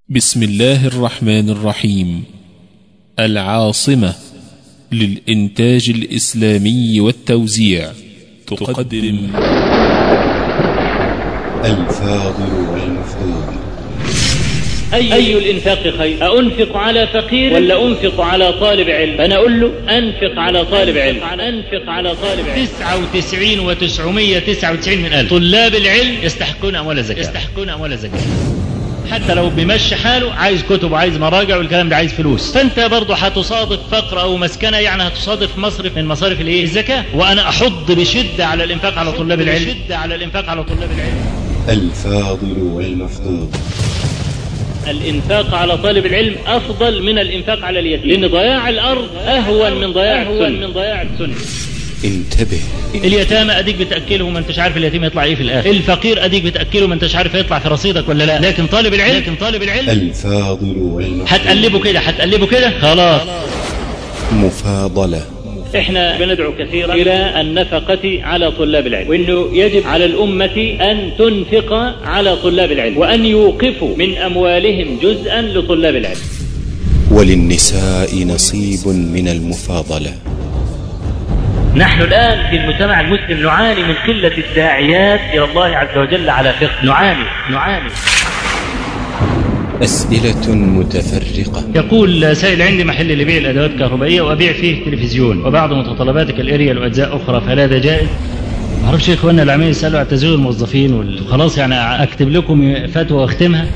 بسم الله الرحمن الرحيم العاصمة للإنتاج الإسلامي والتوزيع تقدم الفاضل والمفضول أي, أي الإنفاق خير أأنفق على فقير ولا أنفق على طالب علم فأنا أقول له أنفق على طالب علم أنفق على طالب علم تسعة وتسعين وتسعمية تسعة وتسعين من ألف طلاب العلم يستحقون أموال زكاة يستحقون أموال زكاة حتى لو بيمشي حاله عايز كتب وعايز مراجع والكلام ده عايز فلوس فانت برضه هتصادف فقر او مسكنه يعني هتصادف مصرف من مصارف الايه الزكاه وانا احض بشده على الانفاق على طلاب العلم بشده على الانفاق على طلاب العلم الفاضل والمفضول الإنفاق على طالب العلم أفضل من الإنفاق على اليتيم لأن ضياع الأرض أهون من ضياع أهون من ضياع السنة انتبه اليتامى اديك بتاكله ما انتش عارف اليتيم يطلع ايه في الاخر الفقير اديك بتاكله ما انتش عارف يطلع في رصيدك ولا لا لكن طالب العلم لكن طالب العلم الفاضل والمفضول هتقلبه كده هتقلبه كده خلاص مفاضلة احنا بندعو كثيرا الى النفقة على طلاب العلم وانه يجب على الامة ان تنفق على طلاب العلم وان يوقفوا من اموالهم جزءا لطلاب العلم وللنساء نصيب من المفاضلة نحن الآن في المجتمع المسلم نعاني من قلة الداعيات إلى الله عز وجل على فقه نعاني نعاني أسئلة متفرقة يقول سائل عندي محل لبيع الادوات الكهربائيه وابيع فيه تلفزيون وبعض متطلباتك الاريال واجزاء اخرى فهل هذا جائز؟ ما اعرفش يا اخوانا العمال يسالوا على تزوير الموظفين وخلاص يعني اكتب لكم فتوى واختمها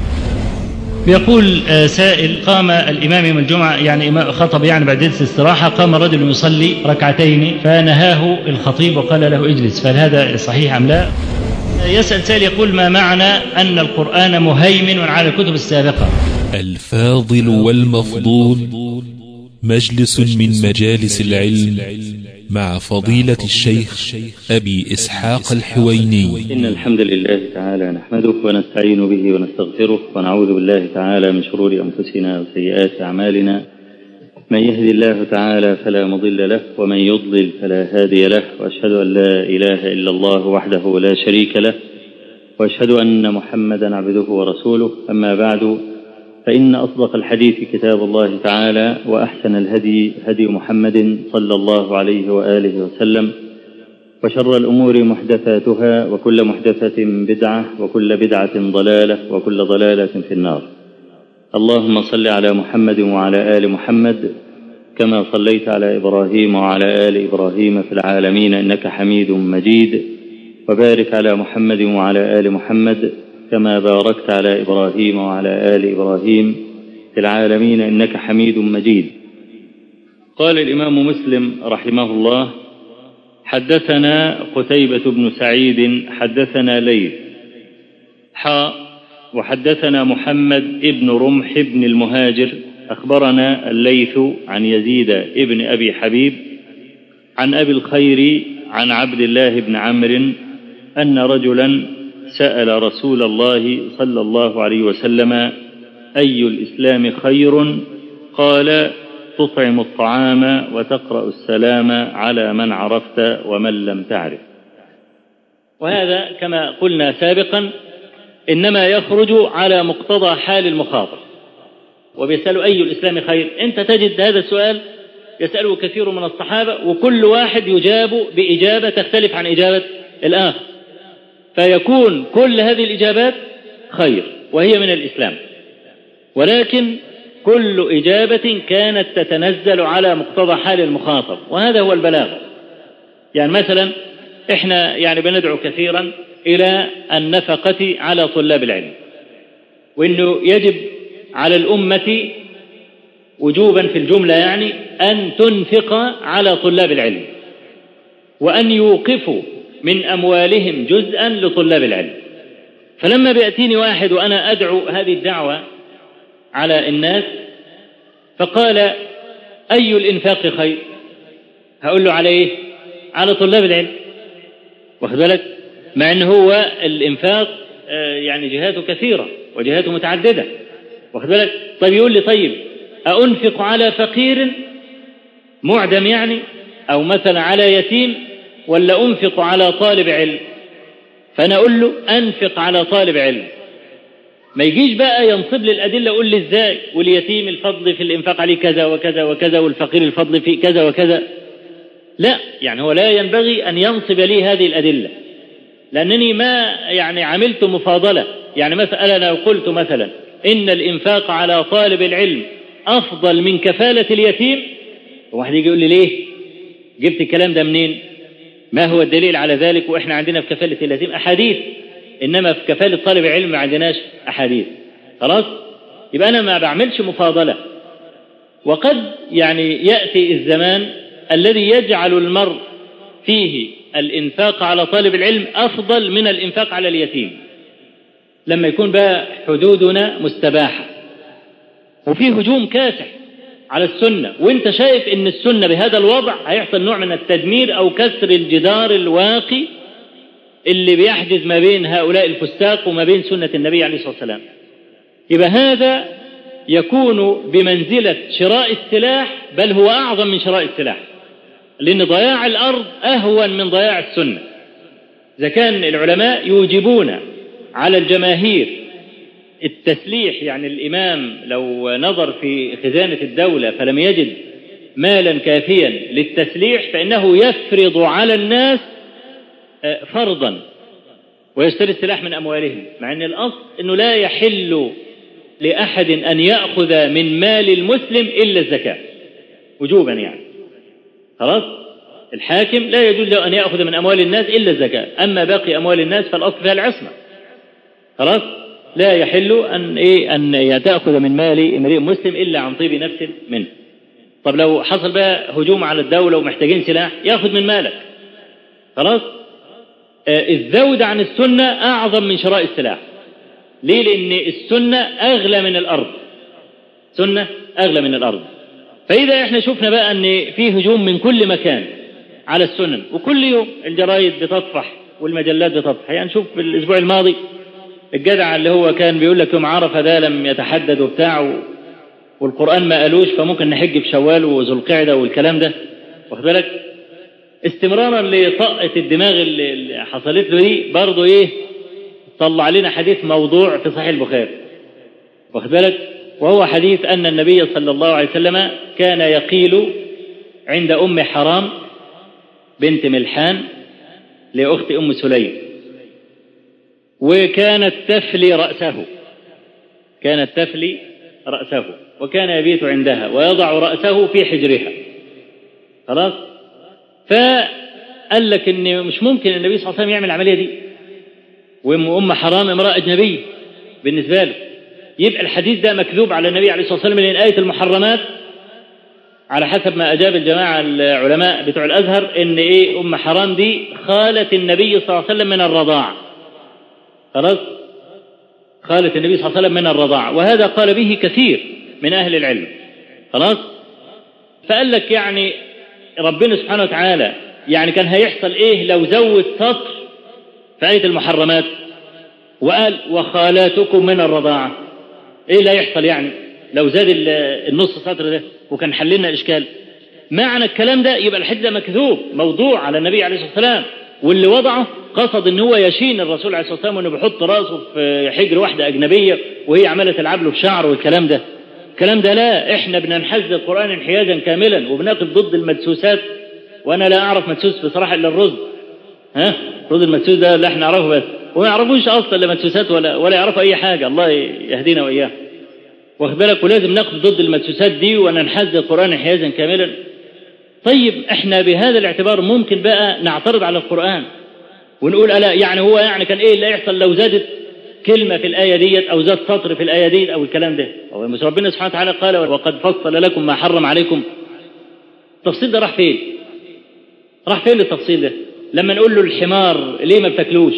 يقول آه، سائل قام الامام يوم الجمعه يعني إمام- خطب يعني بعد جلسه استراحه قام رجل يصلي ركعتين فنهاه الخطيب وقال له اجلس فهل هذا صحيح ام لا؟ يسال سائل يقول ما معنى ان القران مهيمن على الكتب السابقه؟ الفاضل والمفضول مجلس من مجالس العلم مع فضيلة الشيخ أبي إسحاق الحويني إن الحمد لله تعالى نحمده ونستعين به ونستغفره ونعوذ بالله تعالى من شرور أنفسنا وسيئات أعمالنا من يهدي الله تعالى فلا مضل له ومن يضلل فلا هادي له وأشهد أن لا إله إلا الله وحده لا شريك له وأشهد أن محمدا عبده ورسوله أما بعد فإن أصدق الحديث كتاب الله تعالى وأحسن الهدي هدي محمد صلى الله عليه وآله وسلم وشر الأمور محدثاتها وكل محدثة بدعة وكل بدعة ضلالة وكل ضلالة في النار اللهم صل على محمد وعلى آل محمد كما صليت على إبراهيم وعلى آل إبراهيم في العالمين إنك حميد مجيد وبارك على محمد وعلى آل محمد كما باركت على إبراهيم وعلى آل إبراهيم في العالمين إنك حميد مجيد قال الإمام مسلم رحمه الله حدثنا قتيبة بن سعيد حدثنا ليث حاء وحدثنا محمد ابن رمح بن المهاجر أخبرنا الليث عن يزيد ابن أبي حبيب عن أبي الخير عن عبد الله بن عمرو أن رجلا سأل رسول الله صلى الله عليه وسلم أي الإسلام خير قال تطعم الطعام وتقرأ السلام على من عرفت ومن لم تعرف وهذا كما قلنا سابقا إنما يخرج على مقتضى حال المخاطب وبيسألوا أي الإسلام خير أنت تجد هذا السؤال يسأله كثير من الصحابة وكل واحد يجاب بإجابة تختلف عن إجابة الآخر فيكون كل هذه الإجابات خير وهي من الإسلام ولكن كل إجابة كانت تتنزل على مقتضى حال المخاطب وهذا هو البلاغة يعني مثلا احنا يعني بندعو كثيرا إلى النفقة على طلاب العلم وأنه يجب على الأمة وجوبا في الجملة يعني أن تنفق على طلاب العلم وأن يوقفوا من أموالهم جزءا لطلاب العلم فلما بيأتيني واحد وأنا أدعو هذه الدعوة على الناس فقال أي الإنفاق خير هقول له على إيه على طلاب العلم واخد بالك مع أن هو الإنفاق آه، يعني جهاته كثيرة وجهاته متعددة واخد بالك طيب يقول لي طيب أنفق على فقير معدم يعني أو مثلا على يتيم ولا أنفق على طالب علم فأنا أقول له أنفق على طالب علم ما يجيش بقى ينصب لي الأدلة يقول لي إزاي واليتيم الفضل في الإنفاق عليه كذا وكذا وكذا والفقير الفضل في كذا وكذا لا يعني هو لا ينبغي أن ينصب لي هذه الأدلة لأنني ما يعني عملت مفاضلة يعني مثلا أنا لو قلت مثلا إن الإنفاق على طالب العلم أفضل من كفالة اليتيم واحد يجي يقول لي ليه جبت الكلام ده منين ما هو الدليل على ذلك وإحنا عندنا في كفالة اليتيم أحاديث إنما في كفالة طالب العلم ما عندناش أحاديث خلاص يبقى أنا ما بعملش مفاضلة وقد يعني يأتي الزمان الذي يجعل المرء فيه الإنفاق على طالب العلم أفضل من الإنفاق على اليتيم لما يكون بقى حدودنا مستباحة وفي هجوم كاسح على السنة وانت شايف ان السنة بهذا الوضع هيحصل نوع من التدمير او كسر الجدار الواقي اللي بيحجز ما بين هؤلاء الفساق وما بين سنة النبي عليه الصلاة والسلام يبقى هذا يكون بمنزلة شراء السلاح بل هو أعظم من شراء السلاح لأن ضياع الأرض أهون من ضياع السنة إذا كان العلماء يوجبون على الجماهير التسليح يعني الإمام لو نظر في خزانة الدولة فلم يجد مالا كافيا للتسليح فإنه يفرض على الناس فرضا ويشتري السلاح من أموالهم مع أن الأصل أنه لا يحل لأحد أن يأخذ من مال المسلم إلا الزكاة وجوبا يعني خلاص الحاكم لا يجوز له أن يأخذ من أموال الناس إلا الزكاة أما باقي أموال الناس فالأصل فيها العصمة خلاص لا يحل أن إيه أن تأخذ من مال امرئ مسلم إلا عن طيب نفس منه طب لو حصل بقى هجوم على الدولة ومحتاجين سلاح يأخذ من مالك خلاص آه الزود عن السنة أعظم من شراء السلاح ليه لأن السنة أغلى من الأرض سنة أغلى من الأرض فإذا إحنا شفنا بقى أن في هجوم من كل مكان على السنن وكل يوم الجرايد بتطفح والمجلات بتطفح يعني شوف في الأسبوع الماضي الجدع اللي هو كان بيقول لك يوم عرفة ده لم يتحدد وبتاع والقرآن ما قالوش فممكن نحج في شوال وذو القعدة والكلام ده واخد بالك استمرارا لطاقة الدماغ اللي حصلت له دي برضه ايه طلع لنا حديث موضوع في صحيح البخاري واخد بالك وهو حديث أن النبي صلى الله عليه وسلم كان يقيل عند أم حرام بنت ملحان لأخت أم سليم وكانت تفلي رأسه كانت تفلي رأسه وكان يبيت عندها ويضع رأسه في حجرها خلاص فقال لك ان مش ممكن النبي صلى الله عليه وسلم يعمل العمليه دي وام ام حرام امراه اجنبيه بالنسبه له يبقى الحديث ده مكذوب على النبي عليه الصلاه والسلام لان ايه المحرمات على حسب ما اجاب الجماعه العلماء بتوع الازهر ان ايه ام حرام دي خاله النبي صلى الله عليه وسلم من الرضاع خلاص خالة النبي صلى الله عليه وسلم من الرضاعة وهذا قال به كثير من أهل العلم خلاص فقال لك يعني ربنا سبحانه وتعالى يعني كان هيحصل ايه لو زود سطر في آية المحرمات وقال وخالاتكم من الرضاعة ايه اللي هيحصل يعني لو زاد النص سطر ده وكان حللنا الاشكال معنى الكلام ده يبقى الحديث ده مكذوب موضوع على النبي عليه الصلاة والسلام واللي وضعه قصد ان هو يشين الرسول عليه الصلاه والسلام وانه بيحط راسه في حجر واحده اجنبيه وهي عماله تلعب له في شعره والكلام ده الكلام ده لا احنا بننحاز للقران انحيازا كاملا وبنقف ضد المدسوسات وانا لا اعرف مدسوس بصراحه الا الرز ها الرز المدسوس ده اللي احنا نعرفه بس وما يعرفوش اصلا لا مدسوسات ولا ولا يعرفوا اي حاجه الله يهدينا واياه واخد بالك ولازم نقف ضد المدسوسات دي وننحاز للقران انحيازا كاملا طيب احنا بهذا الاعتبار ممكن بقى نعترض على القرآن ونقول ألا يعني هو يعني كان ايه اللي يحصل لو زادت كلمة في الآية ديت أو زاد سطر في الآية ديت أو الكلام ده هو ربنا سبحانه وتعالى قال وقد فصل لكم ما حرم عليكم التفصيل ده راح فين راح فين التفصيل ده لما نقول له الحمار ليه ما بتاكلوش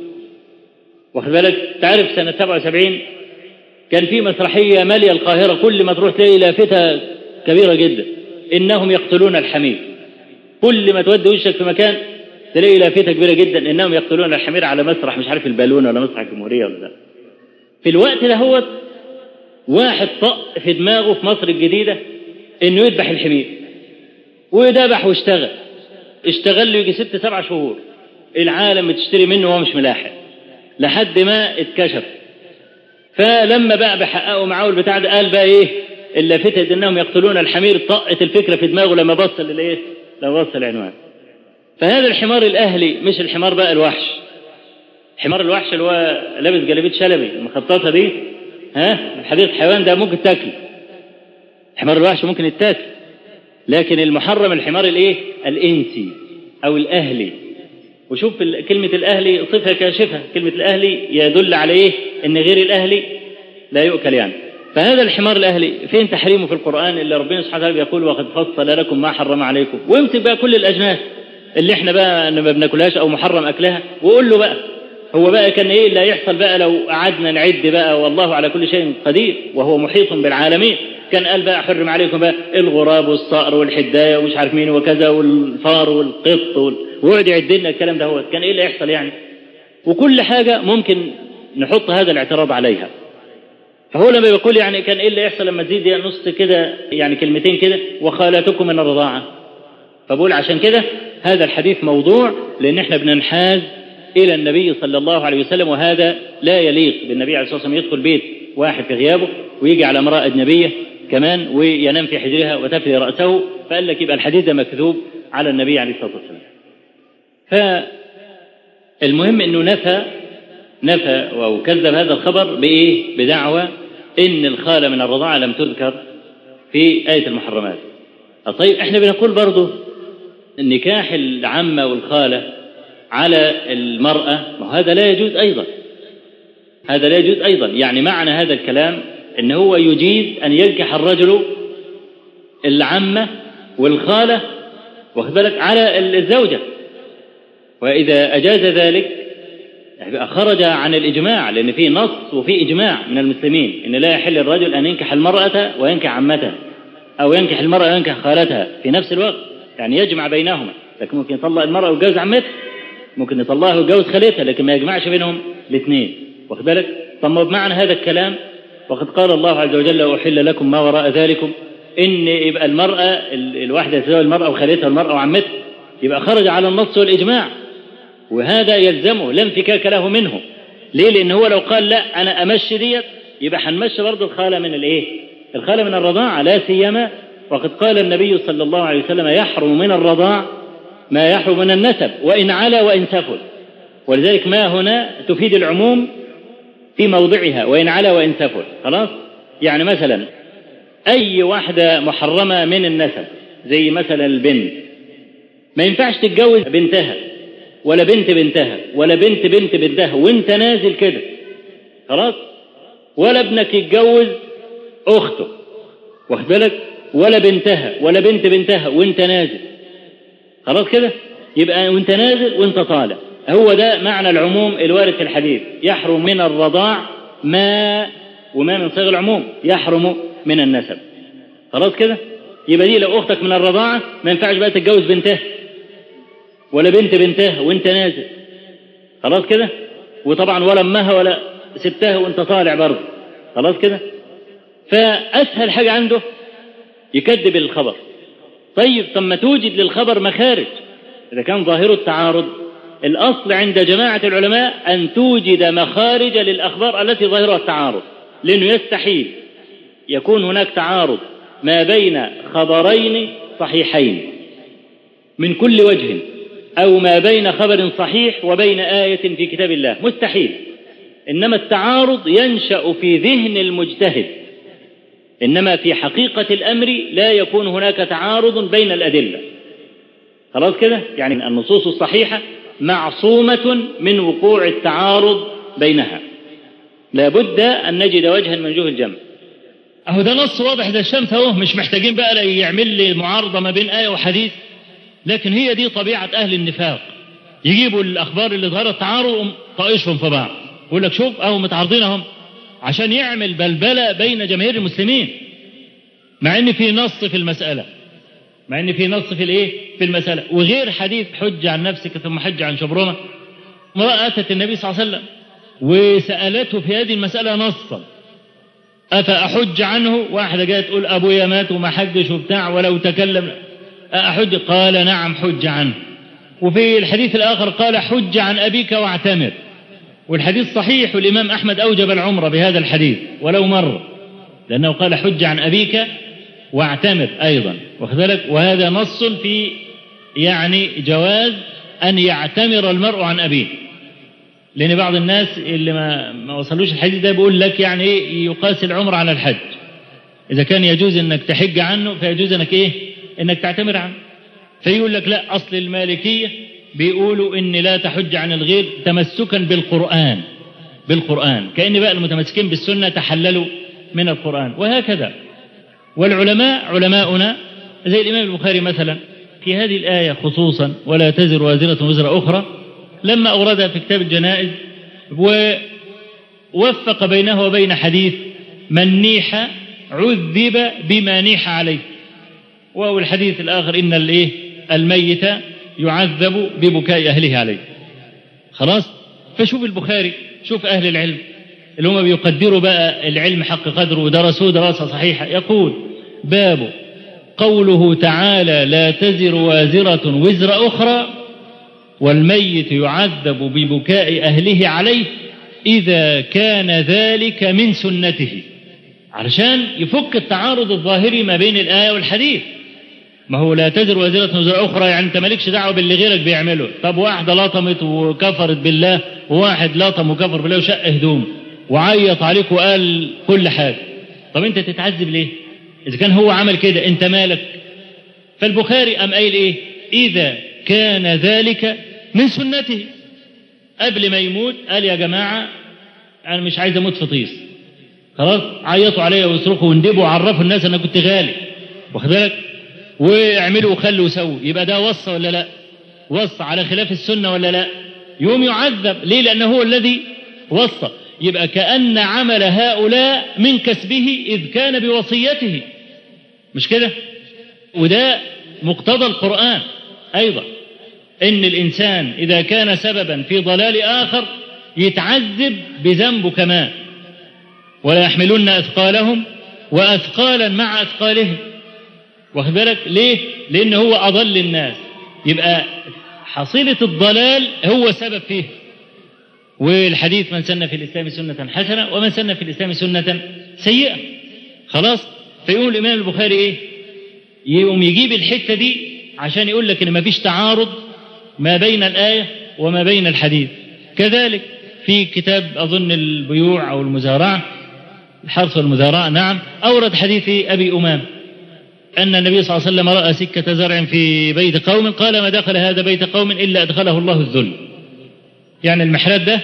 واخد بالك تعرف سنة 77 كان في مسرحية مالية القاهرة كل ما تروح تلاقي لافتة كبيرة جدا إنهم يقتلون الحمير كل ما تودي وشك في مكان تلاقي لافتة كبيرة جدا إنهم يقتلون الحمير على مسرح مش عارف البالون ولا مسرح الجمهورية ولا لا في الوقت ده هو واحد طق في دماغه في مصر الجديدة إنه يذبح الحمير وذبح واشتغل اشتغل له يجي ست سبع شهور العالم بتشتري منه وهو مش ملاحق لحد ما اتكشف فلما بقى بحققوا معاه البتاع ده قال بقى ايه اللافتة انهم يقتلون الحمير طقت الفكره في دماغه لما بص للايه؟ لما بص العنوان. فهذا الحمار الاهلي مش الحمار بقى الوحش. حمار الوحش اللي هو لابس جلابيه شلبي المخططه دي ها حديقه حيوان ده ممكن تاكل. حمار الوحش ممكن يتاكل. لكن المحرم الحمار الايه؟ الانسي او الاهلي. وشوف كلمة الأهلي صفة كاشفة كلمة الأهلي يدل على إيه إن غير الأهلي لا يؤكل يعني فهذا الحمار الأهلي فين تحريمه في القرآن اللي ربنا سبحانه وتعالى بيقول وقد فصل لكم ما حرم عليكم وامسك بقى كل الأجناس اللي احنا بقى ما بناكلهاش أو محرم أكلها وقول له بقى هو بقى كان ايه اللي هيحصل بقى لو قعدنا نعد بقى والله على كل شيء قدير وهو محيط بالعالمين كان قال بقى حرم عليكم بقى الغراب والصقر والحدايه ومش عارف مين وكذا والفار والقط وال... ويقعد يعد لنا الكلام ده هو كان ايه اللي يحصل يعني وكل حاجه ممكن نحط هذا الاعتراض عليها فهو لما بيقول يعني كان ايه اللي يحصل لما تزيد نص كده يعني كلمتين كده وخالتكم من الرضاعه فبقول عشان كده هذا الحديث موضوع لان احنا بننحاز الى النبي صلى الله عليه وسلم وهذا لا يليق بالنبي عليه الصلاه والسلام يدخل بيت واحد في غيابه ويجي على امراه اجنبيه كمان وينام في حجرها وتفلي راسه فقال لك يبقى الحديث ده مكذوب على النبي عليه الصلاه والسلام. فالمهم انه نفى نفى او كذب هذا الخبر بايه؟ بدعوى ان الخاله من الرضاعه لم تذكر في ايه المحرمات. طيب احنا بنقول برضه النكاح العمه والخاله على المراه وهذا لا يجوز ايضا. هذا لا يجوز ايضا، يعني معنى هذا الكلام ان هو يجيز ان ينكح الرجل العمه والخاله واخد بالك على الزوجه واذا اجاز ذلك يبقى خرج عن الاجماع لان في نص وفي اجماع من المسلمين ان لا يحل الرجل ان ينكح المراه وينكح عمتها او ينكح المراه وينكح خالتها في نفس الوقت يعني يجمع بينهما لكن ممكن يطلق المراه ويتجوز عمتها ممكن يطلقها ويتجوز خالتها لكن ما يجمعش بينهم الاثنين واخد بالك طب بمعنى هذا الكلام وقد قال الله عز وجل أحل لكم ما وراء ذلكم إن يبقى المرأة الواحدة تزوج المرأة وخالتها المرأة وعمتها يبقى خرج على النص والإجماع وهذا يلزمه لا انفكاك له منه ليه؟ لأن هو لو قال لا أنا أمشي ديت يبقى هنمشي برضه الخالة من الإيه؟ الخالة من الرضاعة لا سيما وقد قال النبي صلى الله عليه وسلم يحرم من الرضاع ما يحرم من النسب وإن علا وإن سفل ولذلك ما هنا تفيد العموم في موضعها وإن علا وإن سفل خلاص يعني مثلا أي واحدة محرمة من النسب زي مثلا البنت ما ينفعش تتجوز بنتها ولا بنت بنتها ولا بنت بنت بنتها وانت نازل كده خلاص ولا ابنك يتجوز اخته واخد بالك ولا بنتها ولا بنت بنتها وانت نازل خلاص كده يبقى وانت نازل وانت طالع هو ده معنى العموم الوارد في الحديث يحرم من الرضاع ما وما من صيغ العموم يحرم من النسب خلاص كده يبقى دي لو اختك من الرضاعه ما ينفعش بقى تتجوز بنتها ولا بنت بنتها وانت نازل خلاص كده وطبعا ولا امها ولا ستها وانت طالع برضه خلاص كده فاسهل حاجه عنده يكذب الخبر طيب ثم ما توجد للخبر مخارج اذا كان ظاهره التعارض الأصل عند جماعة العلماء أن توجد مخارج للأخبار التي ظاهرها التعارض لأنه يستحيل يكون هناك تعارض ما بين خبرين صحيحين من كل وجه أو ما بين خبر صحيح وبين آية في كتاب الله مستحيل إنما التعارض ينشأ في ذهن المجتهد إنما في حقيقة الأمر لا يكون هناك تعارض بين الأدلة خلاص كده يعني النصوص الصحيحة معصومة من وقوع التعارض بينها لا بد أن نجد وجها من وجوه الجمع أهو ده نص واضح ده الشمس أهو مش محتاجين بقى يعمل لي معارضة ما بين آية وحديث لكن هي دي طبيعة أهل النفاق يجيبوا الأخبار اللي ظهرت تعارض طائشهم في بعض يقول لك شوف أهو متعارضين أهم عشان يعمل بلبلة بين جماهير المسلمين مع إن في نص في المسألة مع ان في نص في الايه في المساله وغير حديث حج عن نفسك ثم حج عن شبرمه امراه اتت النبي صلى الله عليه وسلم وسالته في هذه المساله نصا افاحج عنه واحده جايه تقول ابويا مات وما حجش وبتاع ولو تكلم احج قال نعم حج عنه وفي الحديث الاخر قال حج عن ابيك واعتمر والحديث صحيح والإمام أحمد أوجب العمرة بهذا الحديث ولو مرة لأنه قال حج عن أبيك واعتمر أيضا واخد بالك وهذا نص في يعني جواز أن يعتمر المرء عن أبيه لأن بعض الناس اللي ما, ما وصلوش الحديث ده بيقول لك يعني إيه يقاس العمر على الحج إذا كان يجوز إنك تحج عنه فيجوز إنك إيه إنك تعتمر عنه فيقول لك لا أصل المالكية بيقولوا إن لا تحج عن الغير تمسكا بالقرآن بالقرآن كأن بقى المتمسكين بالسنة تحللوا من القرآن وهكذا والعلماء علماؤنا زي الإمام البخاري مثلا في هذه الآية خصوصا ولا تزر وازرة وزر أخرى لما أوردها في كتاب الجنائز ووفق بينه وبين حديث من نيح عذب بما نيح عليه وهو الحديث الآخر إن الإيه الميت يعذب ببكاء أهله عليه خلاص فشوف البخاري شوف أهل العلم اللي هم بيقدروا بقى العلم حق قدره ودرسوه دراسة صحيحة يقول باب قوله تعالى لا تزر وازرة وزر أخرى والميت يعذب ببكاء أهله عليه إذا كان ذلك من سنته علشان يفك التعارض الظاهري ما بين الآية والحديث ما هو لا تزر وازرة وزر أخرى يعني أنت مالكش دعوة باللي غيرك بيعمله طب واحدة لطمت وكفرت بالله وواحد لطم وكفر بالله وشق هدوم وعيط عليك وقال كل حاجة طب أنت تتعذب ليه إذا كان هو عمل كده أنت مالك فالبخاري قام قايل إيه إذا كان ذلك من سنته قبل ما يموت قال يا جماعة أنا مش عايز أموت في طيس خلاص عيطوا عليا ويصرخوا وندبوا وعرفوا الناس أنا كنت غالي واخد بالك واعملوا وخلوا وسووا يبقى ده وصى ولا لا وصى على خلاف السنة ولا لا يوم يعذب ليه لأنه هو الذي وصى يبقى كأن عمل هؤلاء من كسبه إذ كان بوصيته مش كده وده مقتضى القرآن أيضا إن الإنسان إذا كان سببا في ضلال آخر يتعذب بذنبه كمان ولا يحملن أثقالهم وأثقالا مع أثقالهم واخد بالك ليه؟ لأن هو أضل الناس يبقى حصيلة الضلال هو سبب فيه والحديث من سن في الإسلام سنة حسنة ومن سن في الإسلام سنة سيئة خلاص فيقول الإمام البخاري إيه يقوم يجيب الحتة دي عشان يقول لك إن ما فيش تعارض ما بين الآية وما بين الحديث كذلك في كتاب أظن البيوع أو المزارعة الحرث والمزارعة نعم أورد حديث أبي أمام أن النبي صلى الله عليه وسلم رأى سكة زرع في بيت قوم قال ما دخل هذا بيت قوم إلا أدخله الله الذل يعني المحراب ده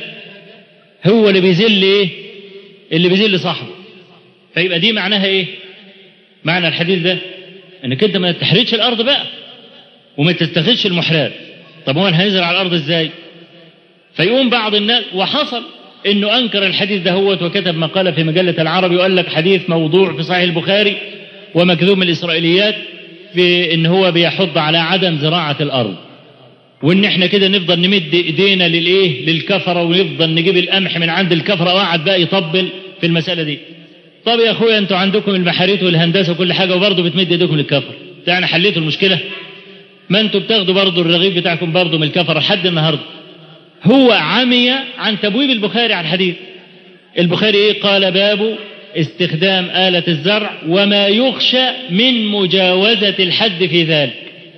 هو اللي بيذل إيه اللي بيذل صاحبه فيبقى دي معناها إيه معنى الحديث ده انك انت ما تحرجش الارض بقى وما تستخدش المحراب طب هو هينزل على الارض ازاي فيقوم بعض الناس وحصل انه انكر الحديث ده هو وكتب مقاله في مجله العربي وقال لك حديث موضوع في صحيح البخاري ومكذوب من الاسرائيليات في ان هو بيحض على عدم زراعه الارض وان احنا كده نفضل نمد ايدينا للايه للكفره ونفضل نجيب القمح من عند الكفره وقعد بقى يطبل في المساله دي طب يا اخويا انتوا عندكم المحاريت والهندسه وكل حاجه وبرضه بتمد ايديكم للكفر يعني حليتوا المشكله ما انتوا بتاخدوا برضه الرغيف بتاعكم برضه من الكفر لحد النهارده هو عمي عن تبويب البخاري على الحديث البخاري ايه قال باب استخدام آلة الزرع وما يخشى من مجاوزة الحد في ذلك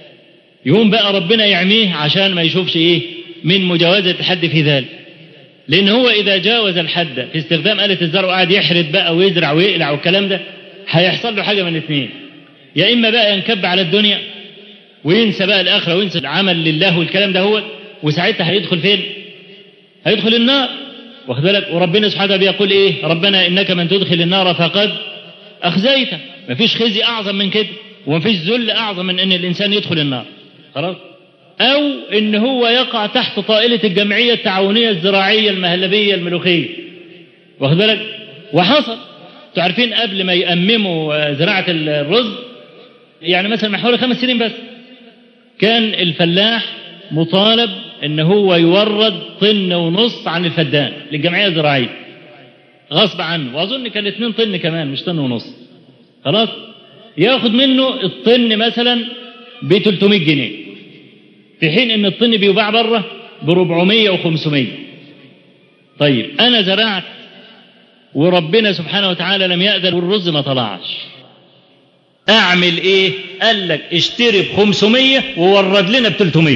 يقوم بقى ربنا يعميه عشان ما يشوفش ايه من مجاوزة الحد في ذلك لأن هو إذا جاوز الحد في استخدام آلة الزرع وقعد يحرد بقى ويزرع ويقلع والكلام ده هيحصل له حاجة من الاثنين يا إما بقى ينكب على الدنيا وينسى بقى الآخرة وينسى العمل لله والكلام ده هو وساعتها هيدخل فين؟ هيدخل النار واخد بالك وربنا سبحانه وتعالى بيقول إيه؟ ربنا إنك من تدخل النار فقد أخزيته مفيش خزي أعظم من كده ومفيش ذل أعظم من إن الإنسان يدخل النار خلاص؟ أو إن هو يقع تحت طائلة الجمعية التعاونية الزراعية المهلبية الملوخية واخد بالك وحصل تعرفين قبل ما يأمموا زراعة الرز يعني مثلا من حوالي خمس سنين بس كان الفلاح مطالب ان هو يورد طن ونص عن الفدان للجمعية الزراعية غصب عنه واظن كان اتنين طن كمان مش طن ونص خلاص ياخد منه الطن مثلا ب 300 جنيه في حين ان الطن بيباع بره ب 400 و500 طيب أنا زرعت وربنا سبحانه وتعالى لم يأذن والرز ما طلعش أعمل إيه؟ قال لك اشتري ب 500 وورد لنا ب 300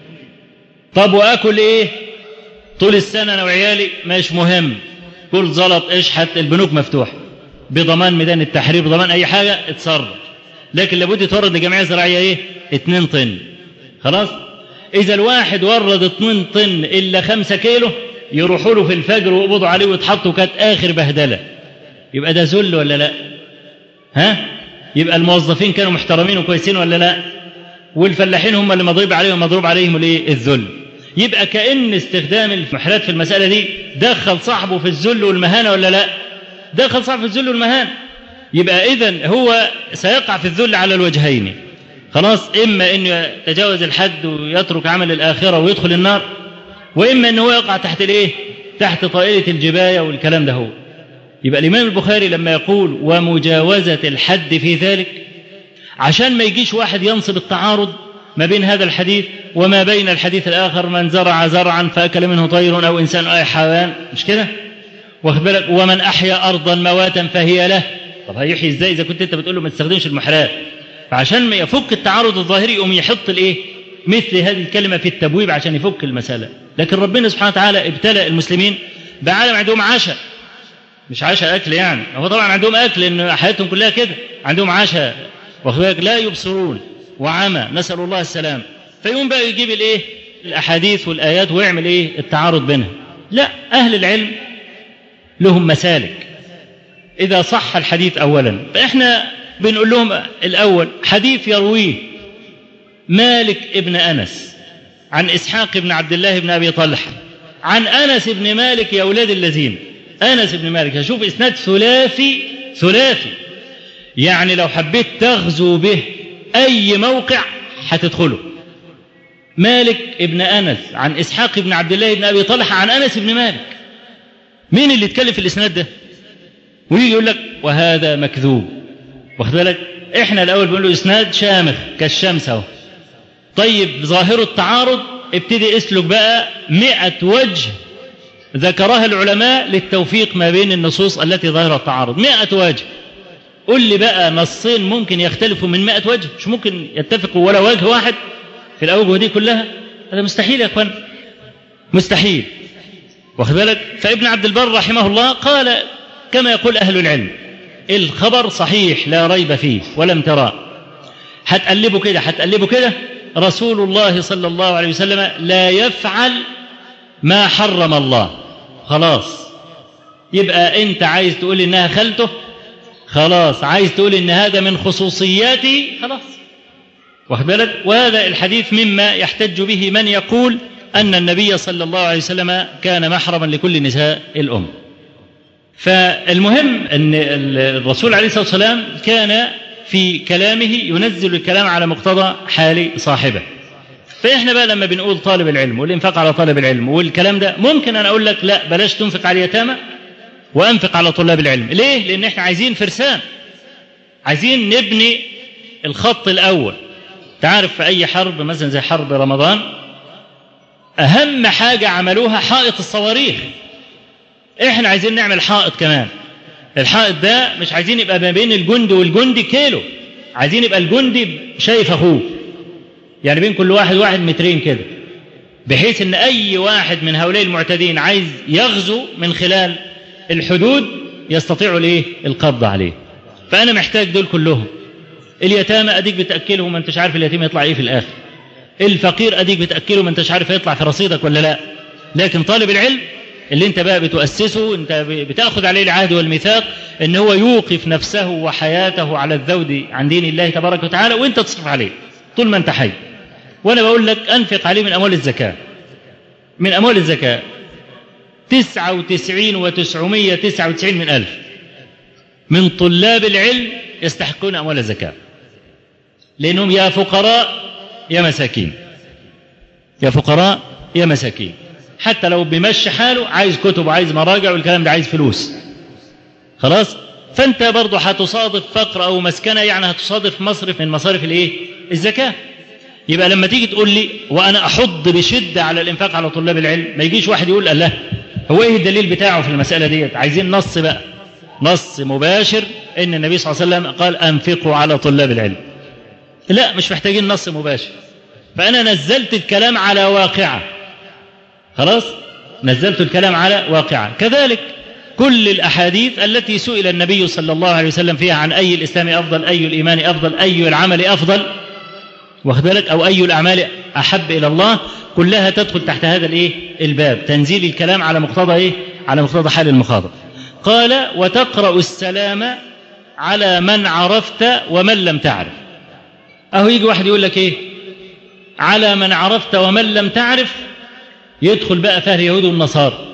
طب وآكل إيه؟ طول السنة أنا وعيالي مش مهم كل زلط اشحت البنوك مفتوحة بضمان ميدان التحرير بضمان أي حاجة اتصرف لكن لابد يتورد لجمعية زراعية إيه؟ 2 طن خلاص؟ إذا الواحد ورد 2 طن إلا 5 كيلو يروحوا له في الفجر ويقبضوا عليه ويتحطوا كانت آخر بهدلة يبقى ده ذل ولا لا؟ ها؟ يبقى الموظفين كانوا محترمين وكويسين ولا لا؟ والفلاحين هم اللي مضروب عليهم مضروب عليهم الايه؟ الذل. يبقى كأن استخدام المحلات في المسألة دي دخل صاحبه في الذل والمهانة ولا لا؟ دخل صاحبه في الذل والمهانة. يبقى إذا هو سيقع في الذل على الوجهين. خلاص إما أن يتجاوز الحد ويترك عمل الآخرة ويدخل النار وإما أن هو يقع تحت الإيه؟ تحت طائلة الجباية والكلام ده هو. يبقى الإمام البخاري لما يقول ومجاوزة الحد في ذلك عشان ما يجيش واحد ينصب التعارض ما بين هذا الحديث وما بين الحديث الآخر من زرع زرعا فأكل منه طير أو إنسان أو أي حيوان مش كده؟ واخد بالك ومن أحيا أرضا مواتا فهي له طب هيحيي إزاي إذا كنت أنت بتقول له ما تستخدمش المحرات فعشان ما يفك التعارض الظاهري يقوم يحط الإيه؟ مثل هذه الكلمة في التبويب عشان يفك المسألة لكن ربنا سبحانه وتعالى ابتلى المسلمين بعالم عندهم عشاء مش عشاء اكل يعني هو طبعا عندهم اكل لان حياتهم كلها كده عندهم عشاء واخد لا يبصرون وعمى نسال الله السلام فيقوم بقى يجيب الايه الاحاديث والايات ويعمل ايه التعارض بينها لا اهل العلم لهم مسالك اذا صح الحديث اولا فاحنا بنقول لهم الاول حديث يرويه مالك ابن انس عن اسحاق بن عبد الله بن ابي طلحه عن انس بن مالك يا اولاد الذين انس بن مالك هشوف اسناد ثلاثي ثلاثي يعني لو حبيت تغزو به اي موقع هتدخله مالك ابن انس عن اسحاق بن عبد الله بن ابي طلحه عن انس بن مالك مين اللي اتكلم في الاسناد ده ويجي يقول لك وهذا مكذوب واخد بالك احنا الاول بنقول له اسناد شامخ كالشمس اهو طيب ظاهر التعارض ابتدي اسلك بقى مئة وجه ذكرها العلماء للتوفيق ما بين النصوص التي ظاهرة التعارض مئة وجه قل لي بقى نصين ممكن يختلفوا من مئة وجه مش ممكن يتفقوا ولا وجه واحد في الأوجه دي كلها هذا مستحيل يا أخوان مستحيل واخد بالك فابن عبد البر رحمه الله قال كما يقول أهل العلم الخبر صحيح لا ريب فيه ولم ترى هتقلبه كده هتقلبه كده رسول الله صلى الله عليه وسلم لا يفعل ما حرم الله خلاص يبقى انت عايز تقول انها خلته خلاص عايز تقول ان هذا من خصوصياتي خلاص واخد بالك وهذا الحديث مما يحتج به من يقول ان النبي صلى الله عليه وسلم كان محرما لكل نساء الام فالمهم ان الرسول عليه الصلاه والسلام كان في كلامه ينزل الكلام على مقتضى حال صاحبه فاحنا بقى لما بنقول طالب العلم والانفاق على طالب العلم والكلام ده ممكن انا اقول لك لا بلاش تنفق على اليتامى وانفق على طلاب العلم ليه لان احنا عايزين فرسان عايزين نبني الخط الاول تعرف في اي حرب مثلا زي حرب رمضان اهم حاجه عملوها حائط الصواريخ احنا عايزين نعمل حائط كمان الحائط ده مش عايزين يبقى ما بين الجندي والجندي كيلو عايزين يبقى الجندي شايف اخوه يعني بين كل واحد واحد مترين كده بحيث ان اي واحد من هؤلاء المعتدين عايز يغزو من خلال الحدود يستطيع الايه القبض عليه فانا محتاج دول كلهم اليتامى اديك بتاكلهم ما انتش عارف اليتيم يطلع ايه في الاخر الفقير اديك بتاكله ما انتش عارف يطلع في رصيدك ولا لا لكن طالب العلم اللي انت بقى بتؤسسه انت بتاخذ عليه العهد والميثاق ان هو يوقف نفسه وحياته على الذود عن دين الله تبارك وتعالى وانت تصرف عليه طول ما انت حي وانا بقول لك انفق عليه من اموال الزكاه من اموال الزكاه تسعة وتسعين وتسعمية تسعة وتسعين من ألف من طلاب العلم يستحقون أموال الزكاة لأنهم يا فقراء يا مساكين يا فقراء يا مساكين حتى لو بيمشي حاله عايز كتب وعايز مراجع والكلام ده عايز فلوس خلاص فانت برضه هتصادف فقر او مسكنه يعني هتصادف مصرف من مصارف الايه الزكاه يبقى لما تيجي تقول لي وانا احض بشده على الانفاق على طلاب العلم ما يجيش واحد يقول الله هو ايه الدليل بتاعه في المساله ديت عايزين نص بقى نص مباشر ان النبي صلى الله عليه وسلم قال انفقوا على طلاب العلم لا مش محتاجين نص مباشر فانا نزلت الكلام على واقعه خلاص نزلت الكلام على واقعه كذلك كل الاحاديث التي سئل النبي صلى الله عليه وسلم فيها عن اي الاسلام افضل اي الايمان افضل اي العمل افضل واخد بالك او اي الاعمال احب الى الله كلها تدخل تحت هذا الايه الباب تنزيل الكلام على مقتضى ايه على مقتضى حال المخاطب قال وتقرا السلام على من عرفت ومن لم تعرف اهو يجي واحد يقول لك ايه على من عرفت ومن لم تعرف يدخل بقى فيها اليهود والنصارى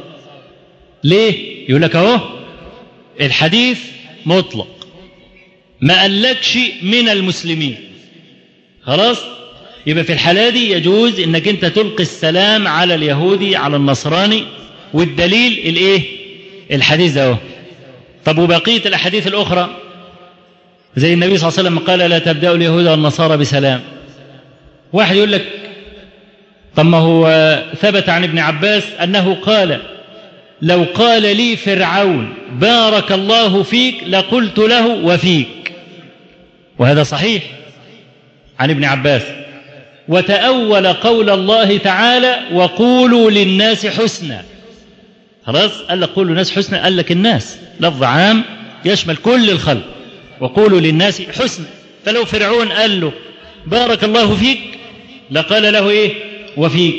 ليه يقول لك اهو الحديث مطلق ما قالكش من المسلمين خلاص يبقى في الحالة دي يجوز انك انت تلقي السلام على اليهودي على النصراني والدليل الايه الحديث ده اهو طب وبقية الاحاديث الاخرى زي النبي صلى الله عليه وسلم قال لا تبدأوا اليهود والنصارى بسلام واحد يقول لك طب ما هو ثبت عن ابن عباس انه قال لو قال لي فرعون بارك الله فيك لقلت له وفيك وهذا صحيح عن ابن عباس وتأول قول الله تعالى وقولوا للناس حسنا خلاص قال لك قولوا للناس حسنا قال لك الناس لفظ عام يشمل كل الخلق وقولوا للناس حسنا فلو فرعون قال له بارك الله فيك لقال له ايه وفيك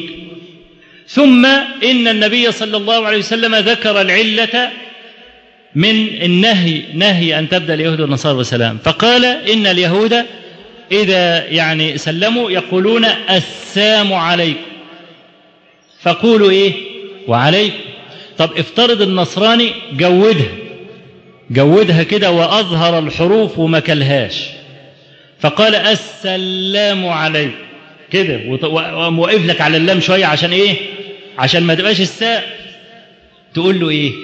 ثم ان النبي صلى الله عليه وسلم ذكر العله من النهي نهي ان تبدا اليهود والنصارى بسلام فقال ان اليهود اذا يعني سلموا يقولون السام عليكم فقولوا ايه وعليكم طب افترض النصراني جودها جودها كده واظهر الحروف وما كلهاش فقال السلام عليكم كده وموقف لك على اللام شويه عشان ايه عشان ما تبقاش الساء تقول له ايه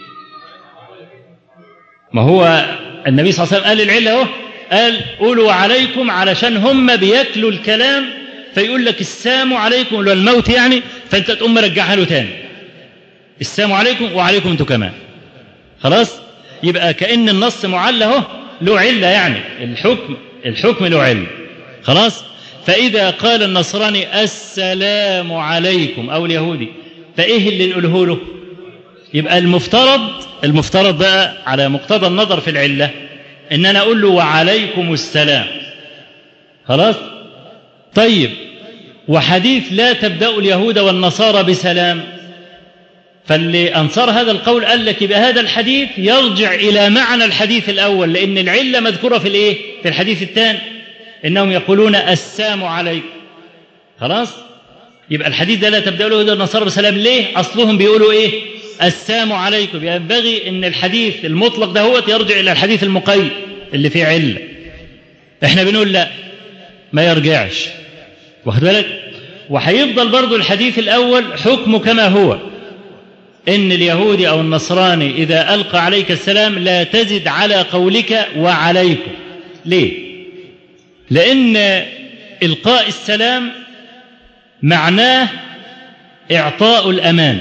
ما هو النبي صلى الله عليه وسلم قال العله اهو قال قولوا عليكم علشان هم بياكلوا الكلام فيقول لك السام عليكم اللي هو الموت يعني فانت تقوم مرجعها له تاني السام عليكم وعليكم انتوا كمان خلاص يبقى كأن النص معل اهو له علة يعني الحكم الحكم له علة خلاص فإذا قال النصراني السلام عليكم أو اليهودي فإيه اللي نقوله له يبقى المفترض المفترض بقى على مقتضى النظر في العلة إن أنا أقول له وعليكم السلام خلاص طيب وحديث لا تبدأ اليهود والنصارى بسلام فاللي أنصر هذا القول قال لك يبقى هذا الحديث يرجع إلى معنى الحديث الأول لأن العلة مذكورة في الإيه؟ في الحديث الثاني إنهم يقولون السام عليكم خلاص؟ يبقى الحديث ده لا تبدأ له النصارى بسلام ليه؟ أصلهم بيقولوا إيه؟ السام عليكم ينبغي أن الحديث المطلق ده هو يرجع إلى الحديث المقيد اللي فيه علة إحنا بنقول لا ما يرجعش واخد بالك؟ وهيفضل برضو الحديث الأول حكمه كما هو إن اليهودي أو النصراني إذا ألقى عليك السلام لا تزد على قولك وعليكم ليه؟ لأن إلقاء السلام معناه إعطاء الأمان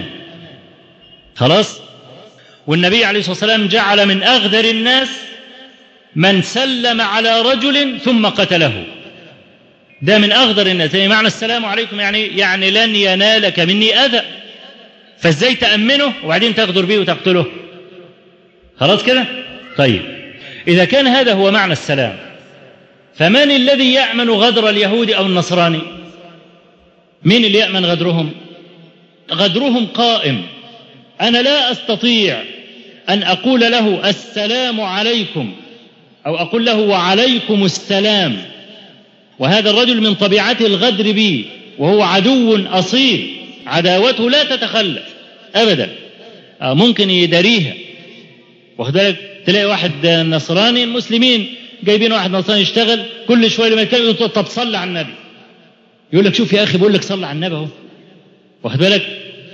خلاص؟ والنبي عليه الصلاة والسلام جعل من أغدر الناس من سلم على رجل ثم قتله ده من أغدر الناس يعني معنى السلام عليكم يعني يعني لن ينالك مني أذى فازاي تأمنه وبعدين تغدر به وتقتله خلاص كده طيب إذا كان هذا هو معنى السلام فمن الذي يأمن غدر اليهود أو النصراني مين اللي يأمن غدرهم غدرهم قائم أنا لا أستطيع أن أقول له السلام عليكم أو أقول له وعليكم السلام وهذا الرجل من طبيعته الغدر بي وهو عدو أصيل عداوته لا تتخلف ابدا ممكن يداريها واخد بالك تلاقي واحد نصراني المسلمين جايبين واحد نصراني يشتغل كل شويه لما يتكلم يقول طب صلي على النبي يقول لك شوف يا اخي بقول لك صلي على النبي اهو واخد بالك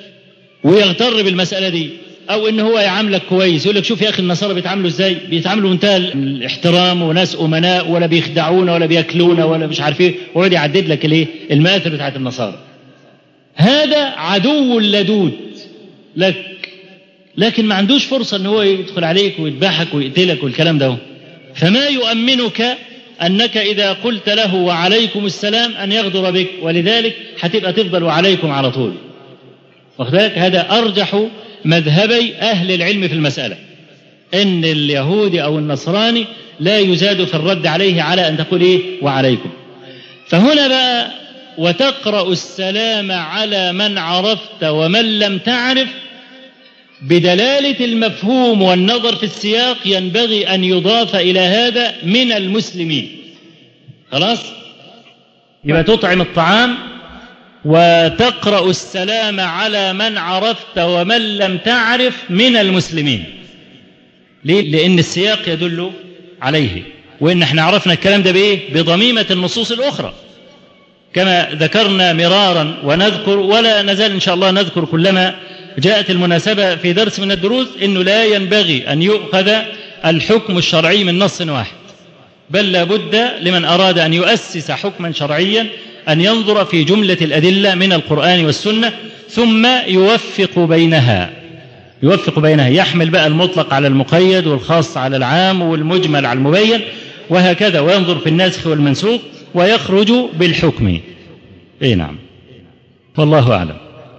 ويغتر بالمساله دي او ان هو يعاملك كويس يقول لك شوف يا اخي النصارى بيتعاملوا ازاي بيتعاملوا منتهى الاحترام وناس امناء ولا بيخدعونا ولا بياكلونا ولا مش عارف ايه ويقعد يعدد لك الايه المآثر بتاعت النصارى هذا عدو لدود لك لكن ما عندوش فرصة ان هو يدخل عليك ويذبحك ويقتلك والكلام ده فما يؤمنك انك اذا قلت له وعليكم السلام ان يغدر بك ولذلك هتبقى تفضل وعليكم على طول واخد بالك هذا ارجح مذهبي اهل العلم في المساله ان اليهودي او النصراني لا يزاد في الرد عليه على ان تقول ايه وعليكم فهنا بقى وتقرا السلام على من عرفت ومن لم تعرف بدلاله المفهوم والنظر في السياق ينبغي ان يضاف الى هذا من المسلمين خلاص يبقى تطعم الطعام وتقرا السلام على من عرفت ومن لم تعرف من المسلمين ليه لان السياق يدل عليه وان احنا عرفنا الكلام ده بايه بضميمه النصوص الاخرى كما ذكرنا مرارا ونذكر ولا نزال ان شاء الله نذكر كلما جاءت المناسبه في درس من الدروس انه لا ينبغي ان يؤخذ الحكم الشرعي من نص واحد بل لابد لمن اراد ان يؤسس حكما شرعيا ان ينظر في جمله الادله من القران والسنه ثم يوفق بينها يوفق بينها يحمل بقى المطلق على المقيد والخاص على العام والمجمل على المبين وهكذا وينظر في الناسخ والمنسوخ ويخرج بالحكم اي نعم والله اعلم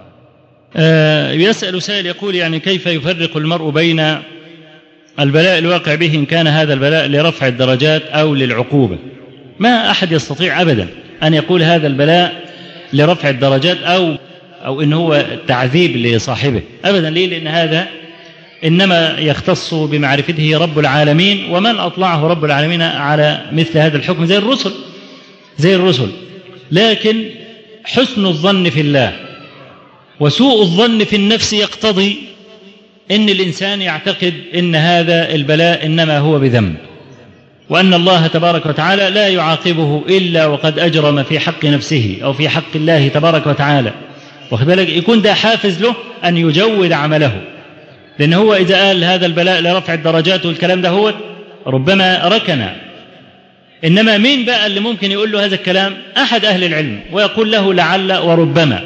آه يسال سائل يقول يعني كيف يفرق المرء بين البلاء الواقع به ان كان هذا البلاء لرفع الدرجات او للعقوبه ما احد يستطيع ابدا ان يقول هذا البلاء لرفع الدرجات او او ان هو تعذيب لصاحبه ابدا ليه لان هذا انما يختص بمعرفته رب العالمين ومن اطلعه رب العالمين على مثل هذا الحكم زي الرسل زي الرسل لكن حسن الظن في الله وسوء الظن في النفس يقتضي ان الانسان يعتقد ان هذا البلاء انما هو بذنب وان الله تبارك وتعالى لا يعاقبه الا وقد اجرم في حق نفسه او في حق الله تبارك وتعالى واخد بالك يكون ده حافز له ان يجود عمله لان هو اذا قال هذا البلاء لرفع الدرجات والكلام ده هو ربما ركن انما مين بقى اللي ممكن يقول له هذا الكلام احد اهل العلم ويقول له لعل وربما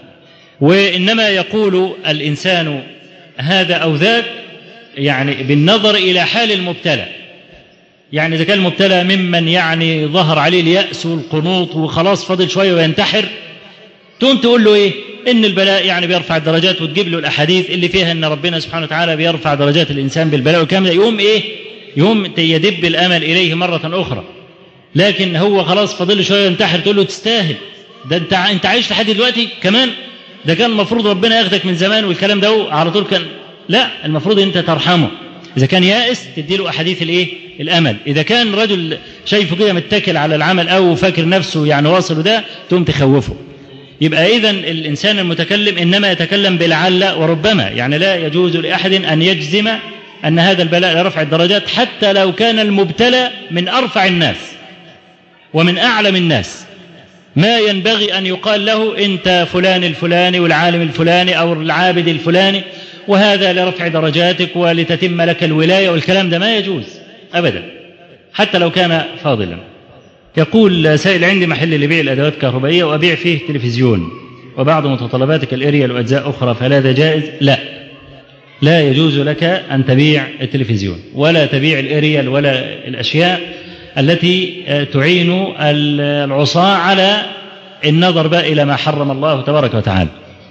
وانما يقول الانسان هذا او ذاك يعني بالنظر الى حال المبتلى يعني اذا كان المبتلى ممن يعني ظهر عليه الياس والقنوط وخلاص فاضل شويه وينتحر تقوم تقول له ايه ان البلاء يعني بيرفع الدرجات وتجيب له الاحاديث اللي فيها ان ربنا سبحانه وتعالى بيرفع درجات الانسان بالبلاء والكلام ده يقوم ايه يقوم يدب الامل اليه مره اخرى لكن هو خلاص فاضل له شويه ينتحر تقول له تستاهل ده انت انت عايش لحد دلوقتي كمان ده كان المفروض ربنا ياخدك من زمان والكلام ده على طول كان لا المفروض انت ترحمه اذا كان يائس تدي له احاديث الايه الامل اذا كان رجل شايفه كده متكل على العمل او فاكر نفسه يعني واصل ده تقوم تخوفه يبقى اذا الانسان المتكلم انما يتكلم بلعل وربما يعني لا يجوز لاحد ان يجزم ان هذا البلاء لرفع الدرجات حتى لو كان المبتلى من ارفع الناس ومن اعلم الناس ما ينبغي ان يقال له انت فلان الفلاني والعالم الفلاني او العابد الفلاني وهذا لرفع درجاتك ولتتم لك الولايه والكلام ده ما يجوز ابدا حتى لو كان فاضلا يقول سائل عندي محل لبيع الادوات الكهربائيه وابيع فيه تلفزيون وبعض متطلباتك الاريال واجزاء اخرى فهذا جائز؟ لا لا يجوز لك ان تبيع التلفزيون ولا تبيع الاريال ولا الاشياء التي تعين العصاة على النظر بقى الى ما حرم الله تبارك وتعالى.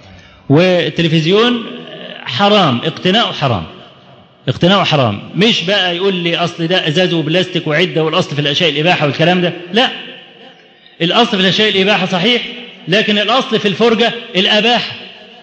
والتلفزيون حرام اقتناؤه حرام اقتناؤه حرام مش بقى يقول لي اصل ده ازاز وبلاستيك وعده والاصل في الاشياء الاباحه والكلام ده لا الاصل في الاشياء الاباحه صحيح لكن الاصل في الفرجه الاباحه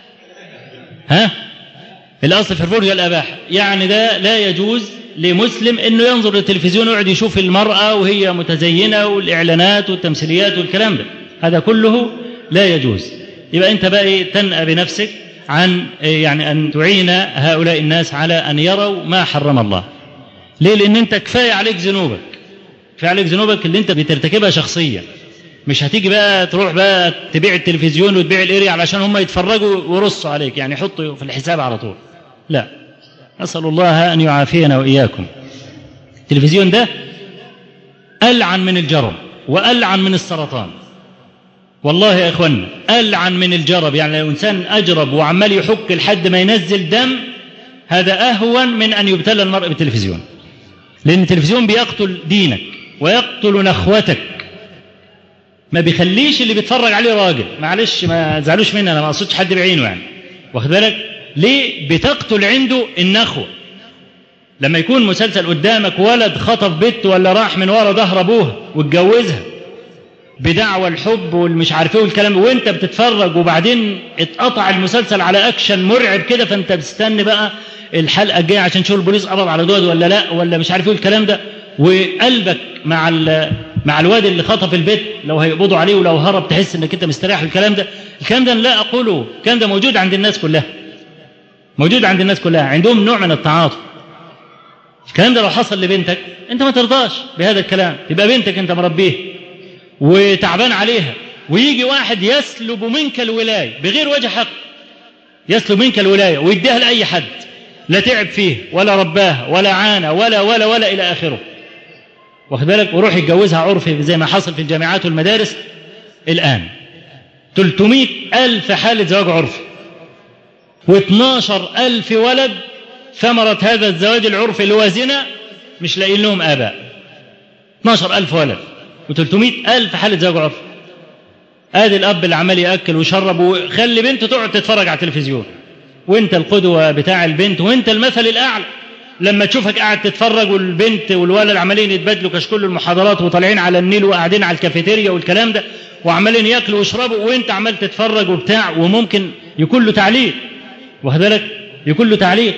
ها الاصل في الفرجه الاباحه يعني ده لا يجوز لمسلم انه ينظر للتلفزيون ويقعد يشوف المراه وهي متزينه والاعلانات والتمثيليات والكلام ده هذا كله لا يجوز يبقى انت بقى تنأى بنفسك عن يعني ان تعين هؤلاء الناس على ان يروا ما حرم الله. ليه؟ لان انت كفايه عليك ذنوبك. كفايه عليك ذنوبك اللي انت بترتكبها شخصيا. مش هتيجي بقى تروح بقى تبيع التلفزيون وتبيع الاريا علشان هم يتفرجوا ويرصوا عليك يعني يحطوا في الحساب على طول. لا. اسال الله ان يعافينا واياكم. التلفزيون ده العن من الجرم والعن من السرطان. والله يا اخوانا العن من الجرب يعني لو انسان اجرب وعمال يحك لحد ما ينزل دم هذا اهون من ان يبتلى المرء بالتلفزيون لان التلفزيون بيقتل دينك ويقتل نخوتك ما بيخليش اللي بيتفرج عليه راجل معلش ما تزعلوش مني انا ما اقصدش حد بعينه يعني واخد بالك ليه بتقتل عنده النخوه لما يكون مسلسل قدامك ولد خطف بنت ولا راح من ورا ظهر ابوها واتجوزها بدعوى الحب والمش عارف ايه والكلام وانت بتتفرج وبعدين اتقطع المسلسل على اكشن مرعب كده فانت بتستنى بقى الحلقه الجايه عشان تشوف البوليس قبض على دود ولا لا ولا مش عارف ايه الكلام ده وقلبك مع مع الواد اللي خطف البيت لو هيقبضوا عليه ولو هرب تحس انك انت مستريح الكلام ده الكلام ده لا اقوله الكلام ده موجود عند الناس كلها موجود عند الناس كلها عندهم نوع من التعاطف الكلام ده لو حصل لبنتك انت ما ترضاش بهذا الكلام تبقى بنتك انت مربيه وتعبان عليها ويجي واحد يسلب منك الولايه بغير وجه حق يسلب منك الولايه ويديها لاي حد لا تعب فيه ولا رباها ولا عانى ولا ولا ولا الى اخره واخد بالك وروح يتجوزها عرفي زي ما حصل في الجامعات والمدارس الان 300 ألف حالة زواج عرفي و12 ألف ولد ثمرة هذا الزواج العرفي اللي هو زنا مش لاقيين لهم آباء 12 ألف ولد و300 ألف حالة زواج عرفي ادي الاب اللي عمال ياكل ويشرب وخلي بنته تقعد تتفرج على التلفزيون وانت القدوه بتاع البنت وانت المثل الاعلى لما تشوفك قاعد تتفرج والبنت والولد عمالين يتبادلوا كشكول المحاضرات وطالعين على النيل وقاعدين على الكافيتيريا والكلام ده وعمالين ياكلوا ويشربوا وانت عمال تتفرج وبتاع وممكن يكون له تعليق واخد بالك يكون له تعليق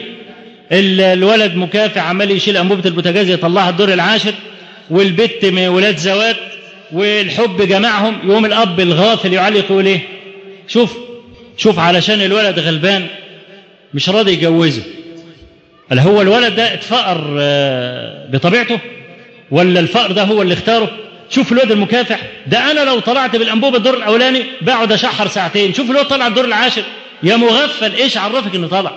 الولد مكافح عمال يشيل انبوبه البوتاجاز يطلعها الدور العاشر والبت ولاد زوات والحب جمعهم يقوم الاب الغافل يعلق يقول ايه شوف شوف علشان الولد غلبان مش راضي يجوزه هل هو الولد ده اتفقر بطبيعته ولا الفقر ده هو اللي اختاره شوف الواد المكافح ده انا لو طلعت بالانبوبه الدور الاولاني بقعد اشحر ساعتين شوف الواد طلع الدور العاشر يا مغفل ايش عرفك انه طلع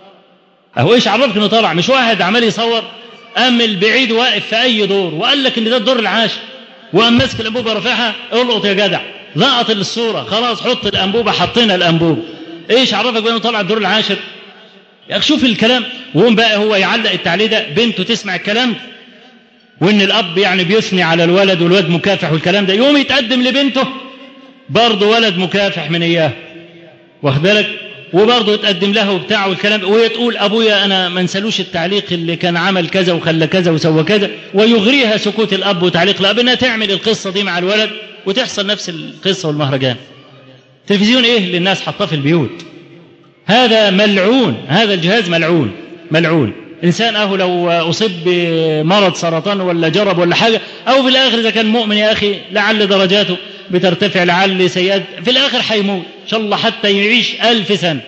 اهو ايش عرفك انه طلع مش واحد عمال يصور قام البعيد واقف في اي دور وقال لك ان ده الدور العاشر وقام ماسك الانبوبه رافعها القط يا جدع لقط الصوره خلاص حط الانبوبه حطينا الانبوبه ايش عرفك بانه طلع الدور العاشر يا اخي شوف الكلام وقوم بقى هو يعلق التعليق ده بنته تسمع الكلام ده وان الاب يعني بيثني على الولد والولد مكافح والكلام ده يقوم يتقدم لبنته برضه ولد مكافح من اياه واخد بالك وبرضه يتقدم له وبتاع والكلام وهي تقول ابويا انا ما انسالوش التعليق اللي كان عمل كذا وخلى كذا وسوى كذا ويغريها سكوت الاب وتعليق الاب انها تعمل القصه دي مع الولد وتحصل نفس القصه والمهرجان تلفزيون ايه اللي الناس حطاه في البيوت هذا ملعون هذا الجهاز ملعون ملعون انسان اهو لو اصيب بمرض سرطان ولا جرب ولا حاجه او في الاخر اذا كان مؤمن يا اخي لعل درجاته بترتفع لعل سيئات في الاخر حيموت ان شاء الله حتى يعيش ألف سنه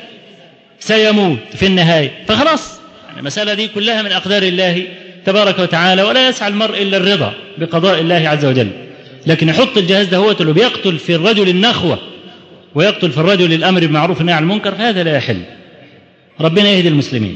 سيموت في النهايه فخلاص يعني المساله دي كلها من اقدار الله تبارك وتعالى ولا يسعى المرء الا الرضا بقضاء الله عز وجل لكن يحط الجهاز ده هو اللي بيقتل في الرجل النخوه ويقتل في الرجل الامر بالمعروف والنهي عن المنكر فهذا لا يحل ربنا يهدي المسلمين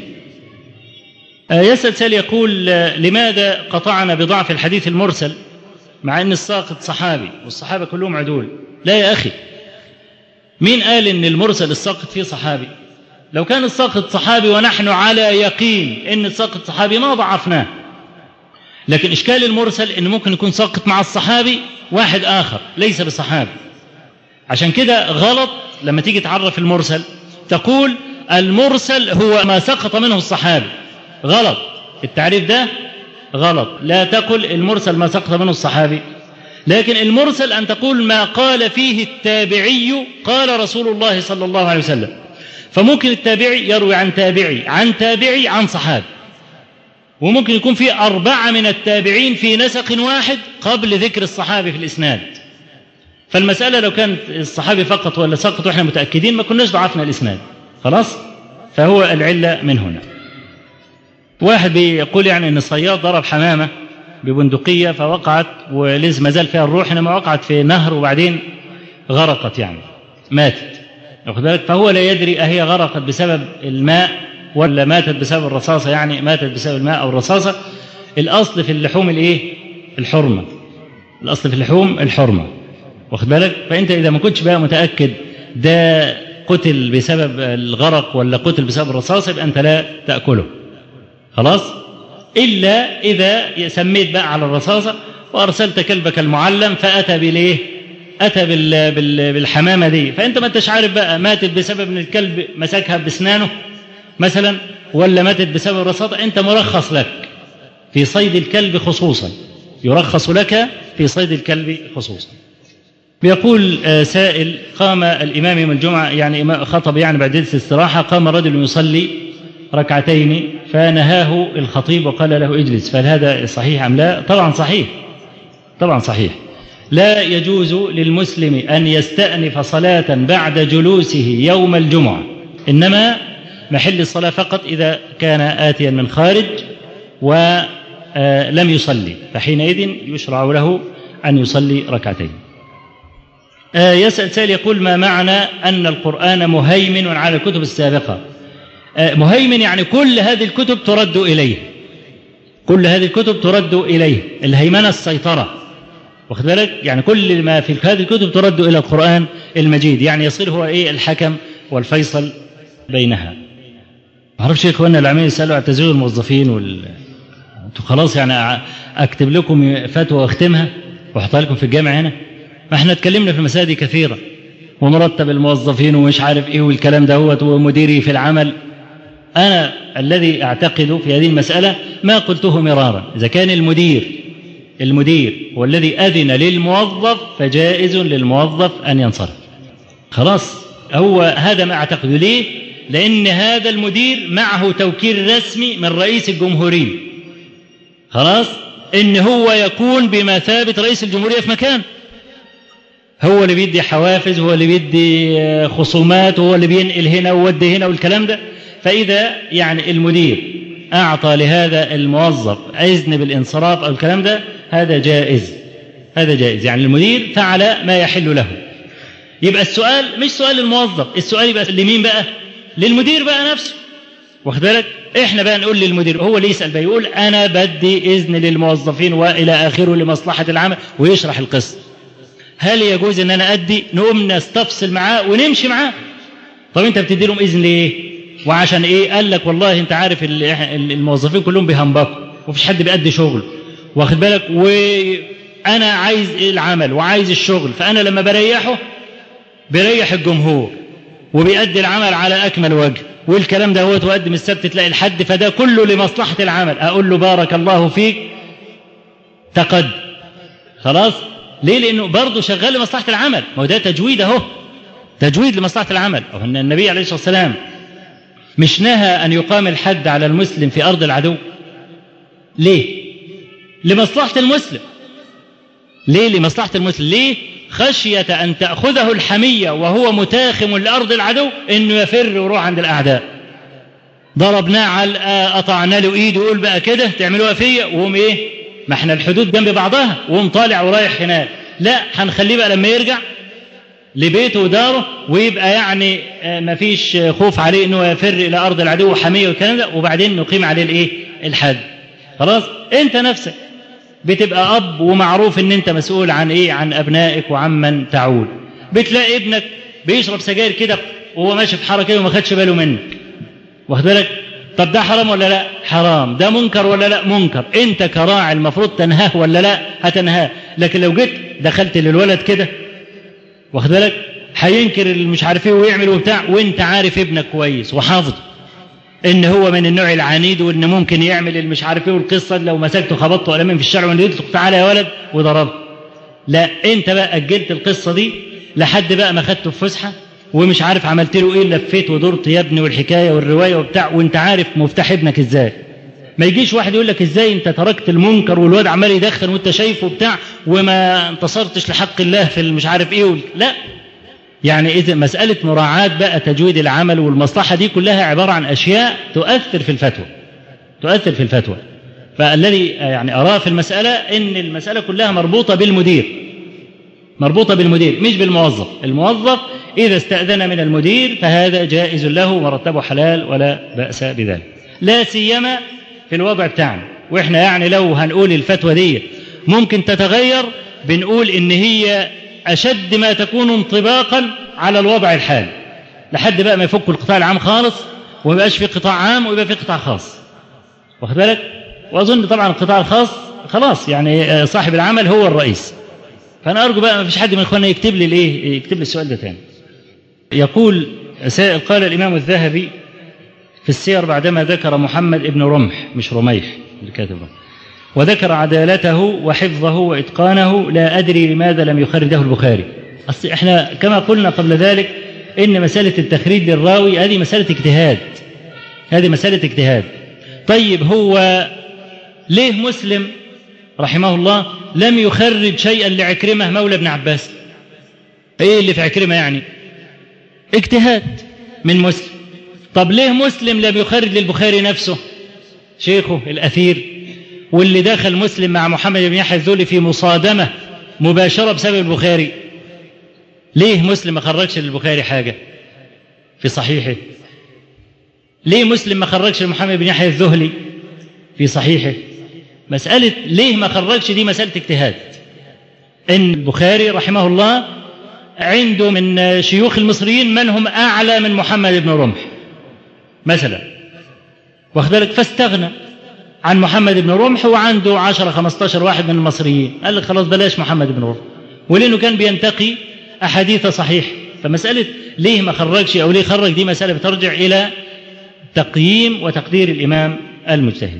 يسأل سأل يقول لماذا قطعنا بضعف الحديث المرسل مع أن الساقط صحابي والصحابة كلهم عدول لا يا أخي مين قال أن المرسل الساقط فيه صحابي لو كان الساقط صحابي ونحن على يقين أن الساقط صحابي ما ضعفناه لكن إشكال المرسل أنه ممكن يكون ساقط مع الصحابي واحد آخر ليس بصحابي عشان كده غلط لما تيجي تعرف المرسل تقول المرسل هو ما سقط منه الصحابي غلط التعريف ده غلط لا تقل المرسل ما سقط منه الصحابي لكن المرسل أن تقول ما قال فيه التابعي قال رسول الله صلى الله عليه وسلم فممكن التابعي يروي عن تابعي عن تابعي عن صحابي وممكن يكون في أربعة من التابعين في نسق واحد قبل ذكر الصحابي في الإسناد فالمسألة لو كانت الصحابي فقط ولا سقط وإحنا متأكدين ما كناش ضعفنا الإسناد خلاص فهو العلة من هنا واحد بيقول يعني ان الصياد ضرب حمامه ببندقيه فوقعت ولز ما زال فيها الروح انما وقعت في نهر وبعدين غرقت يعني ماتت واخد بالك فهو لا يدري اهي غرقت بسبب الماء ولا ماتت بسبب الرصاصه يعني ماتت بسبب الماء او الرصاصه الاصل في اللحوم الايه؟ الحرمه الاصل في اللحوم الحرمه واخد بالك فانت اذا ما كنتش بقى متاكد ده قتل بسبب الغرق ولا قتل بسبب الرصاص يبقى انت لا تاكله خلاص الا اذا سميت بقى على الرصاصه وارسلت كلبك المعلم فاتى بالايه اتى بال... بال... بالحمامه دي فانت ما انتش عارف بقى ماتت بسبب ان الكلب مسكها باسنانه مثلا ولا ماتت بسبب الرصاصه انت مرخص لك في صيد الكلب خصوصا يرخص لك في صيد الكلب خصوصا بيقول سائل قام الإمام يوم الجمعة يعني خطب يعني بعد جلسة استراحة قام رجل يصلي ركعتين فنهاه الخطيب وقال له اجلس فهل هذا صحيح أم لا طبعا صحيح طبعا صحيح لا يجوز للمسلم أن يستأنف صلاة بعد جلوسه يوم الجمعة إنما محل الصلاة فقط إذا كان آتيا من خارج ولم يصلي فحينئذ يشرع له أن يصلي ركعتين يسأل سائل يقول ما معنى أن القرآن مهيمن على الكتب السابقة مهيمن يعني كل هذه الكتب ترد إليه كل هذه الكتب ترد إليه الهيمنة السيطرة واخد بالك يعني كل ما في هذه الكتب ترد إلى القرآن المجيد يعني يصير هو إيه الحكم والفيصل بينها ما اعرفش يا اخوانا العمال يسالوا على تزوير الموظفين وال انتوا خلاص يعني اكتب لكم فتوى واختمها واحطها لكم في الجامع هنا ما احنا اتكلمنا في المسائل دي كثيرا ومرتب الموظفين ومش عارف ايه والكلام دهوت ومديري في العمل انا الذي اعتقد في هذه المساله ما قلته مرارا اذا كان المدير المدير هو الذي اذن للموظف فجائز للموظف ان ينصرف خلاص هو هذا ما اعتقده ليه لان هذا المدير معه توكيل رسمي من رئيس الجمهوريه خلاص ان هو يكون بمثابه رئيس الجمهوريه في مكان هو اللي بيدي حوافز هو اللي بيدي خصومات هو اللي بينقل هنا وودي هنا والكلام ده فإذا يعني المدير أعطى لهذا الموظف إذن بالانصراف أو الكلام ده هذا جائز هذا جائز يعني المدير فعل ما يحل له يبقى السؤال مش سؤال الموظف السؤال يبقى لمين بقى للمدير بقى نفسه واخد بالك احنا بقى نقول للمدير هو اللي يسال بقى يقول انا بدي اذن للموظفين والى اخره لمصلحه العمل ويشرح القصه هل يجوز ان انا ادي نقوم نستفصل معاه ونمشي معاه طب انت بتدي لهم اذن ليه وعشان ايه قال لك والله انت عارف الموظفين كلهم بيهنبطوا ومفيش حد بيأدي شغل واخد بالك وانا عايز العمل وعايز الشغل فانا لما بريحه بيريح الجمهور وبيأدي العمل على اكمل وجه والكلام ده هو تقدم السبت تلاقي الحد فده كله لمصلحه العمل اقول له بارك الله فيك تقد خلاص ليه؟ لأنه برضه شغال لمصلحة العمل، ما هو ده تجويد أهو. تجويد لمصلحة العمل، أو أن النبي عليه الصلاة والسلام مش نهى أن يقام الحد على المسلم في أرض العدو. ليه؟ لمصلحة المسلم. ليه لمصلحة المسلم؟ ليه؟ خشية أن تأخذه الحمية وهو متاخم لأرض العدو إنه يفر ويروح عند الأعداء. ضربناه على قطعنا له إيده ويقول بقى كده تعملوها فيا وهم إيه؟ ما احنا الحدود جنب بعضها وقوم طالع ورايح هناك لا هنخليه بقى لما يرجع لبيته وداره ويبقى يعني ما فيش خوف عليه انه يفر الى ارض العدو وحميه والكلام ده وبعدين نقيم عليه الايه الحد خلاص انت نفسك بتبقى اب ومعروف ان انت مسؤول عن ايه عن ابنائك وعمن تعول بتلاقي ابنك بيشرب سجاير كده وهو ماشي في حركه وما خدش باله منك واخد بالك طب ده حرام ولا لا حرام ده منكر ولا لا منكر انت كراعي المفروض تنهاه ولا لا هتنهاه لكن لو جيت دخلت للولد كده واخد بالك هينكر اللي مش عارف ايه ويعمل وبتاع وانت عارف ابنك كويس وحافظه ان هو من النوع العنيد وان ممكن يعمل اللي مش عارف ايه والقصه لو مسكته خبطته قلمين في الشارع وانه يطلق تعالى يا ولد وضربته لا انت بقى اجلت القصه دي لحد بقى ما خدته في فسحه ومش عارف عملت له ايه لفيت ودرت يا ابني والحكايه والروايه وبتاع وانت عارف مفتاح ابنك ازاي ما يجيش واحد يقول لك ازاي انت تركت المنكر والواد عمال يدخن وانت شايفه بتاع وما انتصرتش لحق الله في مش عارف ايه لا يعني اذا مساله مراعاه بقى تجويد العمل والمصلحه دي كلها عباره عن اشياء تؤثر في الفتوى تؤثر في الفتوى فالذي يعني اراه في المساله ان المساله كلها مربوطه بالمدير مربوطه بالمدير مش بالموظف الموظف إذا استأذن من المدير فهذا جائز له مرتبه حلال ولا بأس بذلك لا سيما في الوضع بتاعنا وإحنا يعني لو هنقول الفتوى دي ممكن تتغير بنقول إن هي أشد ما تكون انطباقا على الوضع الحالي لحد بقى ما يفكوا القطاع العام خالص وما يبقاش في قطاع عام ويبقى في قطاع خاص واخد بالك واظن طبعا القطاع الخاص خلاص يعني صاحب العمل هو الرئيس فانا ارجو بقى ما فيش حد من اخواننا يكتب لي الايه يكتب لي السؤال ده تاني يقول سائل قال الامام الذهبي في السير بعدما ذكر محمد ابن رمح مش رميح اللي كاتب رمح وذكر عدالته وحفظه واتقانه لا ادري لماذا لم يخرجه البخاري اصل احنا كما قلنا قبل ذلك ان مساله التخريج للراوي هذه مساله اجتهاد هذه مساله اجتهاد طيب هو ليه مسلم رحمه الله لم يخرج شيئا لعكرمه مولى ابن عباس ايه اللي في عكرمه يعني اجتهاد من مسلم طب ليه مسلم لم يخرج للبخاري نفسه شيخه الاثير واللي دخل مسلم مع محمد بن يحيى الذولي في مصادمه مباشره بسبب البخاري ليه مسلم ما خرجش للبخاري حاجه في صحيحه ليه مسلم ما خرجش لمحمد بن يحيى الذهلي في صحيحه مسألة ليه ما خرجش دي مسألة اجتهاد إن البخاري رحمه الله عنده من شيوخ المصريين من هم أعلى من محمد بن رمح مثلا واخد بالك فاستغنى عن محمد بن رمح وعنده 10 15 واحد من المصريين قال لك خلاص بلاش محمد بن رمح ولانه كان بينتقي احاديث صحيح فمساله ليه ما خرجش او ليه خرج دي مساله بترجع الى تقييم وتقدير الامام المجتهد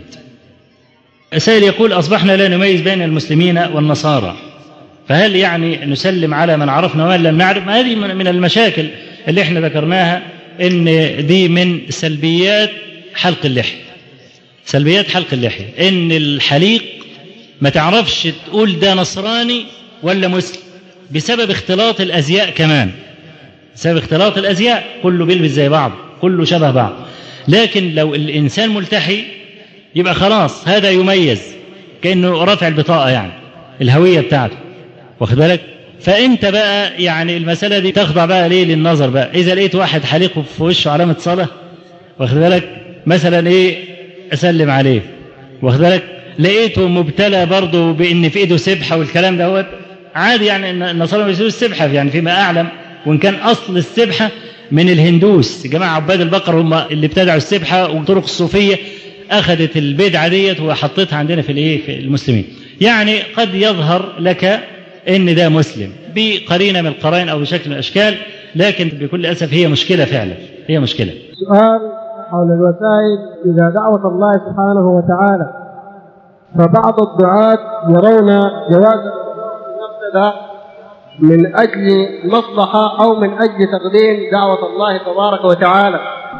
سائل يقول أصبحنا لا نميز بين المسلمين والنصارى فهل يعني نسلم على من عرفنا ومن لم نعرف هذه من المشاكل اللي احنا ذكرناها ان دي من سلبيات حلق اللحية سلبيات حلق اللحية ان الحليق ما تعرفش تقول ده نصراني ولا مسلم بسبب اختلاط الازياء كمان بسبب اختلاط الازياء كله بيلبس زي بعض كله شبه بعض لكن لو الانسان ملتحي يبقى خلاص هذا يميز كانه رافع البطاقه يعني الهويه بتاعته واخد بالك فانت بقى يعني المساله دي تخضع بقى ليه للنظر بقى اذا لقيت واحد حليقه في وشه علامه صلاه واخد بالك مثلا ايه اسلم عليه واخد بالك لقيته مبتلى برضه بان في ايده سبحه والكلام دوت عادي يعني النصارى بيسووا السبحه يعني فيما اعلم وان كان اصل السبحه من الهندوس جماعه عباد البقر هم اللي ابتدعوا السبحه وطرق الصوفيه اخذت البدعه ديت وحطيتها عندنا في الايه في المسلمين يعني قد يظهر لك ان ده مسلم بقرينه من القرائن او بشكل من الاشكال لكن بكل اسف هي مشكله فعلا هي مشكله سؤال حول الوسائل إذا دعوة الله سبحانه وتعالى فبعض الدعاة يرون جواز المفسدة من أجل مصلحة أو من أجل تقديم دعوة الله تبارك وتعالى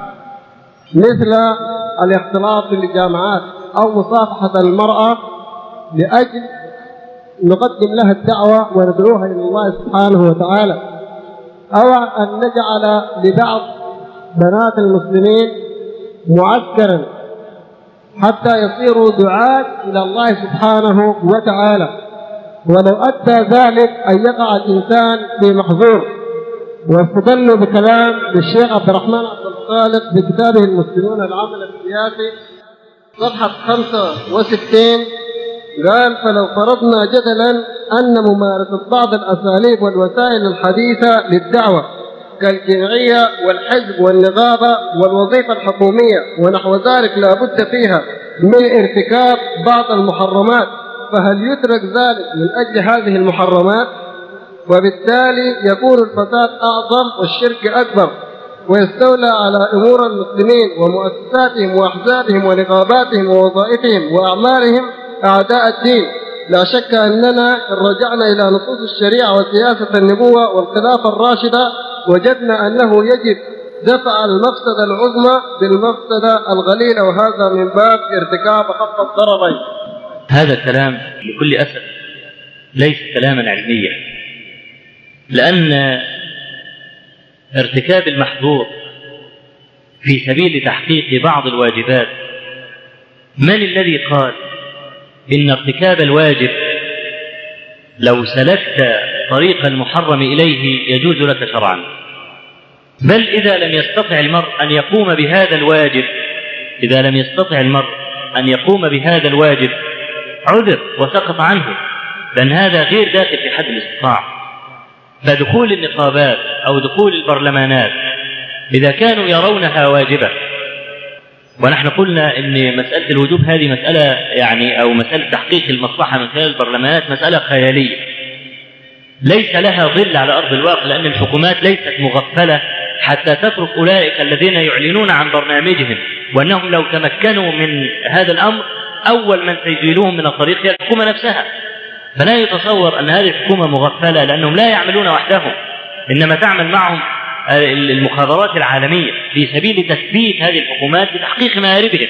مثل الاختلاط في الجامعات أو مصافحة المرأة لأجل نقدم لها الدعوة وندعوها إلى الله سبحانه وتعالى أو أن نجعل لبعض بنات المسلمين معسكرا حتى يصيروا دعاة إلى الله سبحانه وتعالى ولو أدى ذلك أن يقع الإنسان في محظور واستدلوا بكلام للشيخ عبد الرحمن عبد الخالق في كتابه المسلمون العمل السياسي صفحة 65 قال فلو فرضنا جدلا أن ممارسة بعض الأساليب والوسائل الحديثة للدعوة كالجمعية والحزب والنقابة والوظيفة الحكومية ونحو ذلك لا بد فيها من ارتكاب بعض المحرمات فهل يترك ذلك من أجل هذه المحرمات وبالتالي يكون الفساد أعظم والشرك أكبر ويستولى على أمور المسلمين ومؤسساتهم وأحزابهم ونقاباتهم ووظائفهم وأعمالهم أعداء الدين لا شك أننا إن رجعنا إلى نصوص الشريعة وسياسة النبوة والخلافة الراشدة وجدنا أنه يجب دفع المفسدة العظمى بالمفسدة الغليلة وهذا من باب ارتكاب خط الضررين هذا الكلام بكل أسف ليس كلاما علميا لأن ارتكاب المحظور في سبيل تحقيق بعض الواجبات من الذي قال إن ارتكاب الواجب لو سلكت طريق المحرم إليه يجوز لك شرعا بل إذا لم يستطع المرء أن يقوم بهذا الواجب إذا لم يستطع المرء أن يقوم بهذا الواجب عذر وسقط عنه لأن هذا غير داخل في حد الاستطاعة فدخول النقابات أو دخول البرلمانات إذا كانوا يرونها واجبة ونحن قلنا ان مساله الوجوب هذه مساله يعني او مساله تحقيق المصلحه من خلال البرلمانات مساله خياليه. ليس لها ظل على ارض الواقع لان الحكومات ليست مغفله حتى تترك اولئك الذين يعلنون عن برنامجهم وانهم لو تمكنوا من هذا الامر اول من سيزيلوهم من الطريق هي الحكومه نفسها. فلا يتصور ان هذه الحكومه مغفله لانهم لا يعملون وحدهم انما تعمل معهم المخابرات العالمية في سبيل تثبيت هذه الحكومات لتحقيق مآربهم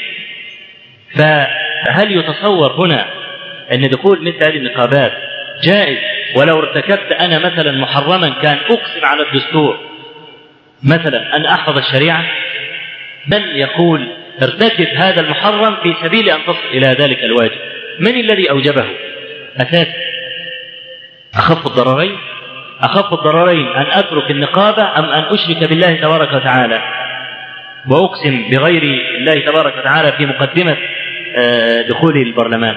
فهل يتصور هنا أن دخول مثل هذه النقابات جائز ولو ارتكبت أنا مثلا محرما كان أقسم على الدستور مثلا أن أحفظ الشريعة من يقول ارتكب هذا المحرم في سبيل أن تصل إلى ذلك الواجب من الذي أوجبه أساسا أخف الضررين أخف الضررين أن أترك النقابة أم أن أشرك بالله تبارك وتعالى وأقسم بغير الله تبارك وتعالى في مقدمة دخول البرلمان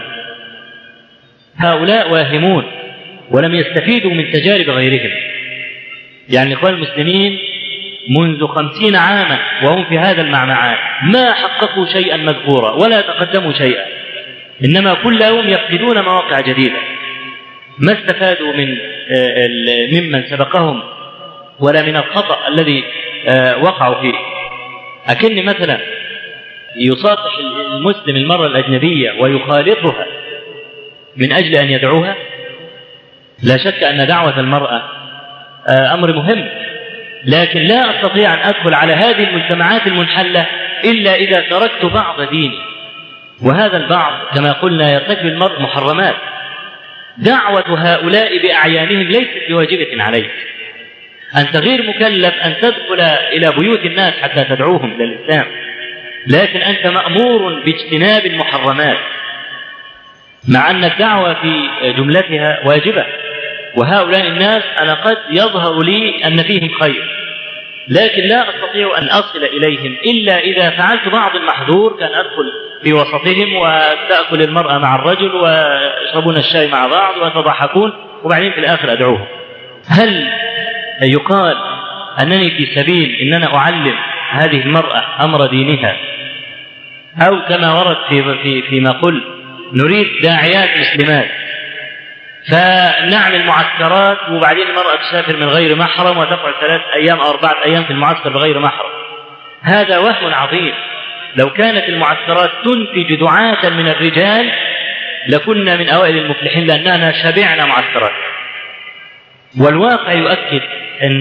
هؤلاء واهمون ولم يستفيدوا من تجارب غيرهم يعني الإخوان المسلمين منذ خمسين عاما وهم في هذا المعمعان ما حققوا شيئا مذكورا ولا تقدموا شيئا إنما كل يوم يفقدون مواقع جديدة ما استفادوا من ممن سبقهم ولا من الخطأ الذي وقعوا فيه أكن مثلا يصافح المسلم المرأة الأجنبية ويخالطها من أجل أن يدعوها لا شك أن دعوة المرأة أمر مهم لكن لا أستطيع أن أدخل على هذه المجتمعات المنحلة إلا إذا تركت بعض ديني وهذا البعض كما قلنا يرتكب المرء محرمات دعوة هؤلاء بأعيانهم ليست بواجبة عليك أنت غير مكلف أن تدخل إلى بيوت الناس حتى تدعوهم إلى الإسلام لكن أنت مأمور باجتناب المحرمات مع أن الدعوة في جملتها واجبة وهؤلاء الناس أنا قد يظهر لي أن فيهم خير لكن لا أستطيع أن أصل إليهم إلا إذا فعلت بعض المحظور كان أدخل في وسطهم وتأكل المرأة مع الرجل ويشربون الشاي مع بعض ويتضحكون وبعدين في الآخر أدعوهم هل يقال أنني في سبيل أن أنا أعلم هذه المرأة أمر دينها أو كما ورد في في فيما قلت نريد داعيات مسلمات فنعمل معسكرات وبعدين المرأة تسافر من غير محرم وتقعد ثلاث أيام أو أربعة أيام في المعسكر بغير محرم هذا وهم عظيم لو كانت المعسكرات تنتج دعاة من الرجال لكنا من أوائل المفلحين لأننا شبعنا معسكرات والواقع يؤكد أن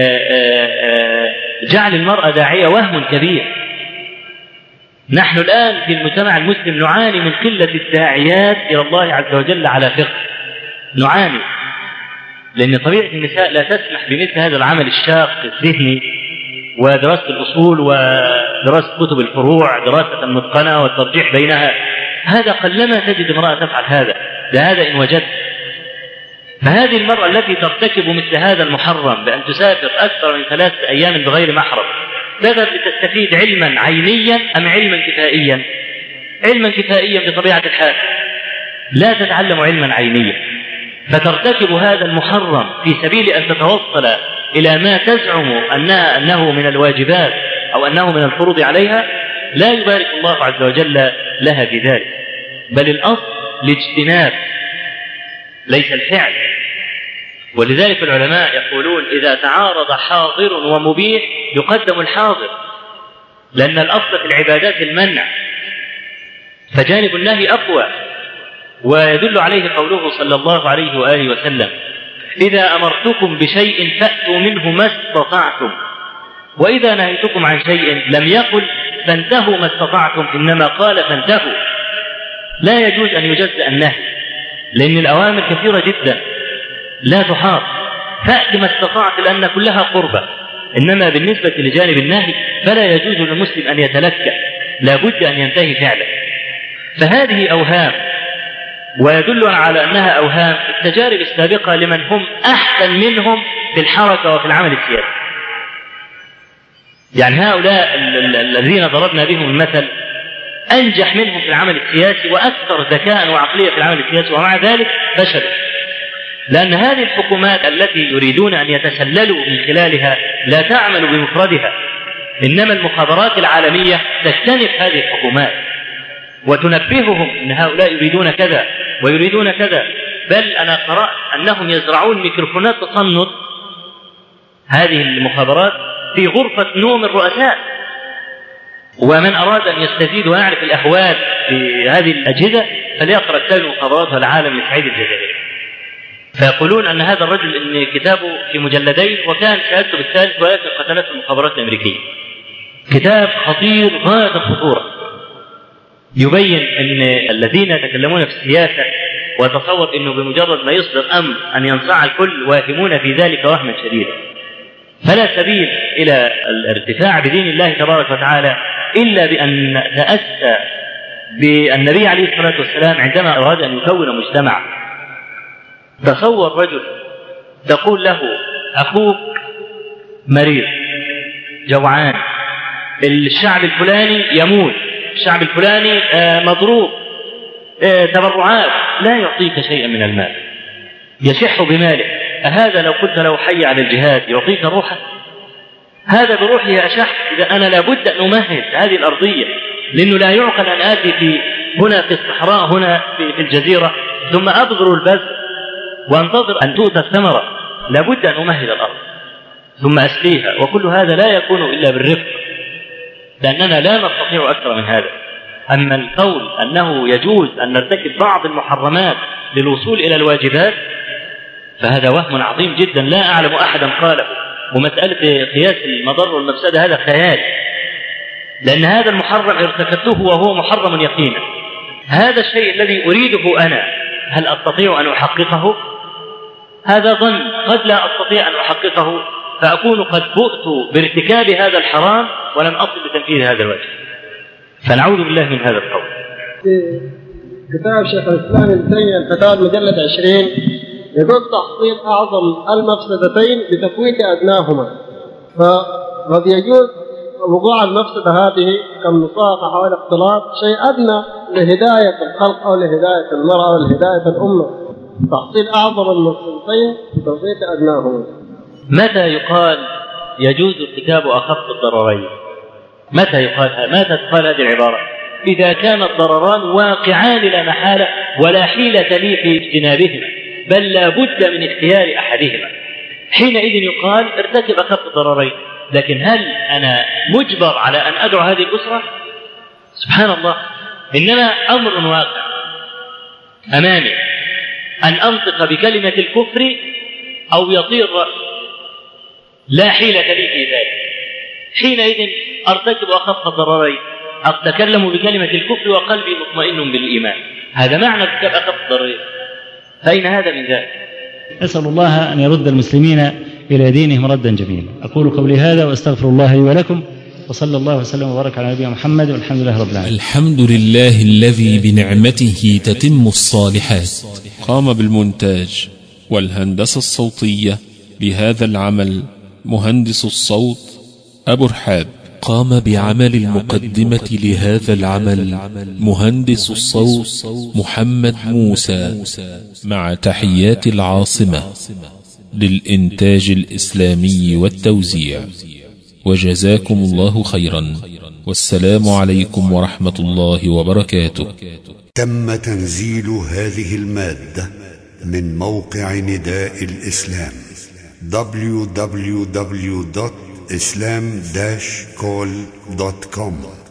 جعل المرأة داعية وهم كبير نحن الآن في المجتمع المسلم نعاني من قلة الداعيات إلى الله عز وجل على فقه نعاني لأن طبيعة النساء لا تسمح بمثل هذا العمل الشاق الذهني ودراسة الأصول ودراسة كتب الفروع دراسة متقنة والترجيح بينها هذا قلما تجد امرأة تفعل هذا ده هذا إن وجدت فهذه المرأة التي ترتكب مثل هذا المحرم بأن تسافر أكثر من ثلاثة أيام بغير محرم تذهب لتستفيد علما عينيا أم علما كفائيا علما كفائيا بطبيعة الحال لا تتعلم علما عينيا فترتكب هذا المحرم في سبيل أن تتوصل إلى ما تزعم أنها أنه من الواجبات أو أنه من الفروض عليها لا يبارك الله عز وجل لها في ذلك بل الأصل الاجتناب ليس الفعل ولذلك العلماء يقولون إذا تعارض حاضر ومبيح يقدم الحاضر لأن الأصل في العبادات المنع فجانب النهي أقوى ويدل عليه قوله صلى الله عليه وآله وسلم إذا أمرتكم بشيء فأتوا منه ما استطعتم وإذا نهيتكم عن شيء لم يقل فانتهوا ما استطعتم إنما قال فانتهوا لا يجوز أن يجزأ النهي لأن الأوامر كثيرة جدا لا تحاط فأت ما استطعت لأن كلها قربة إنما بالنسبة لجانب النهي فلا يجوز للمسلم أن يتلكأ لا بد أن ينتهي فعله فهذه أوهام ويدل على أنها أوهام التجارب السابقة لمن هم أحسن منهم في الحركة وفي العمل السياسي يعني هؤلاء الذين ضربنا بهم المثل أنجح منهم في العمل السياسي وأكثر ذكاء وعقلية في العمل السياسي ومع ذلك فشلوا لأن هذه الحكومات التي يريدون أن يتسللوا من خلالها لا تعمل بمفردها إنما المخابرات العالمية تجتنب هذه الحكومات وتنبههم أن هؤلاء يريدون كذا ويريدون كذا بل أنا قرأت أنهم يزرعون ميكروفونات تصنت هذه المخابرات في غرفة نوم الرؤساء ومن أراد أن يستفيد ويعرف الأهوال في هذه الأجهزة فليقرأ كتاب المخابرات والعالم لسعيد الجزائري فيقولون أن هذا الرجل أن كتابه في مجلدين وكان شهادته بالثالث ولكن قتلته المخابرات الأمريكية كتاب خطير غاية الخطورة يبين أن الذين يتكلمون في السياسة وتصور أنه بمجرد ما يصدر أمر أن ينصاع الكل واهمون في ذلك وهما شديدا فلا سبيل إلى الارتفاع بدين الله تبارك وتعالى إلا بأن نتأسى بالنبي عليه الصلاة والسلام عندما أراد أن يكون مجتمعا تصور رجل تقول له أخوك مريض جوعان الشعب الفلاني يموت الشعب الفلاني مضروب تبرعات لا يعطيك شيئا من المال يشح بماله أهذا لو قلت له حي على الجهاد يعطيك روحه هذا بروحه أشح إذا أنا لابد أن أمهد هذه الأرضية لأنه لا يعقل أن آتي في هنا في الصحراء هنا في, في الجزيرة ثم أبذر البذر وانتظر أن تؤتى الثمرة لابد أن أمهد الأرض ثم أسقيها وكل هذا لا يكون إلا بالرفق لأننا لا نستطيع أكثر من هذا أما القول أنه يجوز أن نرتكب بعض المحرمات للوصول إلى الواجبات فهذا وهم عظيم جدا لا أعلم أحدا قاله ومسألة قياس المضر والمفسدة هذا خيال لأن هذا المحرم ارتكبته وهو محرم يقينا هذا الشيء الذي أريده أنا هل أستطيع أن أحققه هذا ظن قد لا أستطيع أن أحققه فأكون قد بؤت بارتكاب هذا الحرام ولم أصل لتنفيذ هذا الواجب فنعوذ بالله من هذا القول في كتاب شيخ الإسلام ابن تيمية الفتاوى مجلد 20 يقول تحصيل أعظم المفسدتين بتفويت أدناهما فقد يجوز وقوع المفسدة هذه كالمصافحة والاختلاط شيء أدنى لهداية الخلق أو لهداية المرأة أو لهداية الأمة تحصيل أعظم المفسدتين بتفويت أدناهما متى يقال يجوز ارتكاب أخف الضررين متى يقال متى تقال هذه العبارة إذا كان الضرران واقعان لا محالة ولا حيلة لي في اجتنابهما بل لا بد من اختيار أحدهما حينئذ يقال ارتكب أخف الضررين لكن هل أنا مجبر على أن أدعو هذه الأسرة سبحان الله إنما أمر واقع أمامي أن أنطق بكلمة الكفر أو يطير رأسي لا حيلة لي في ذلك حينئذ أرتكب أخف الضررين أتكلم بكلمة الكفر وقلبي مطمئن بالإيمان هذا معنى ارتكاب أخف الضررين فأين هذا من ذلك أسأل الله أن يرد المسلمين إلى دينهم ردا جميلا أقول قولي هذا وأستغفر الله لي ولكم وصلى الله وسلم وبارك على نبينا محمد والحمد لله رب العالمين الحمد لله الذي بنعمته تتم الصالحات قام بالمونتاج والهندسة الصوتية لهذا العمل مهندس الصوت أبو رحاب قام بعمل المقدمة لهذا العمل مهندس الصوت محمد موسى مع تحيات العاصمة للإنتاج الإسلامي والتوزيع وجزاكم الله خيرا والسلام عليكم ورحمة الله وبركاته تم تنزيل هذه المادة من موقع نداء الإسلام www.islam-call.com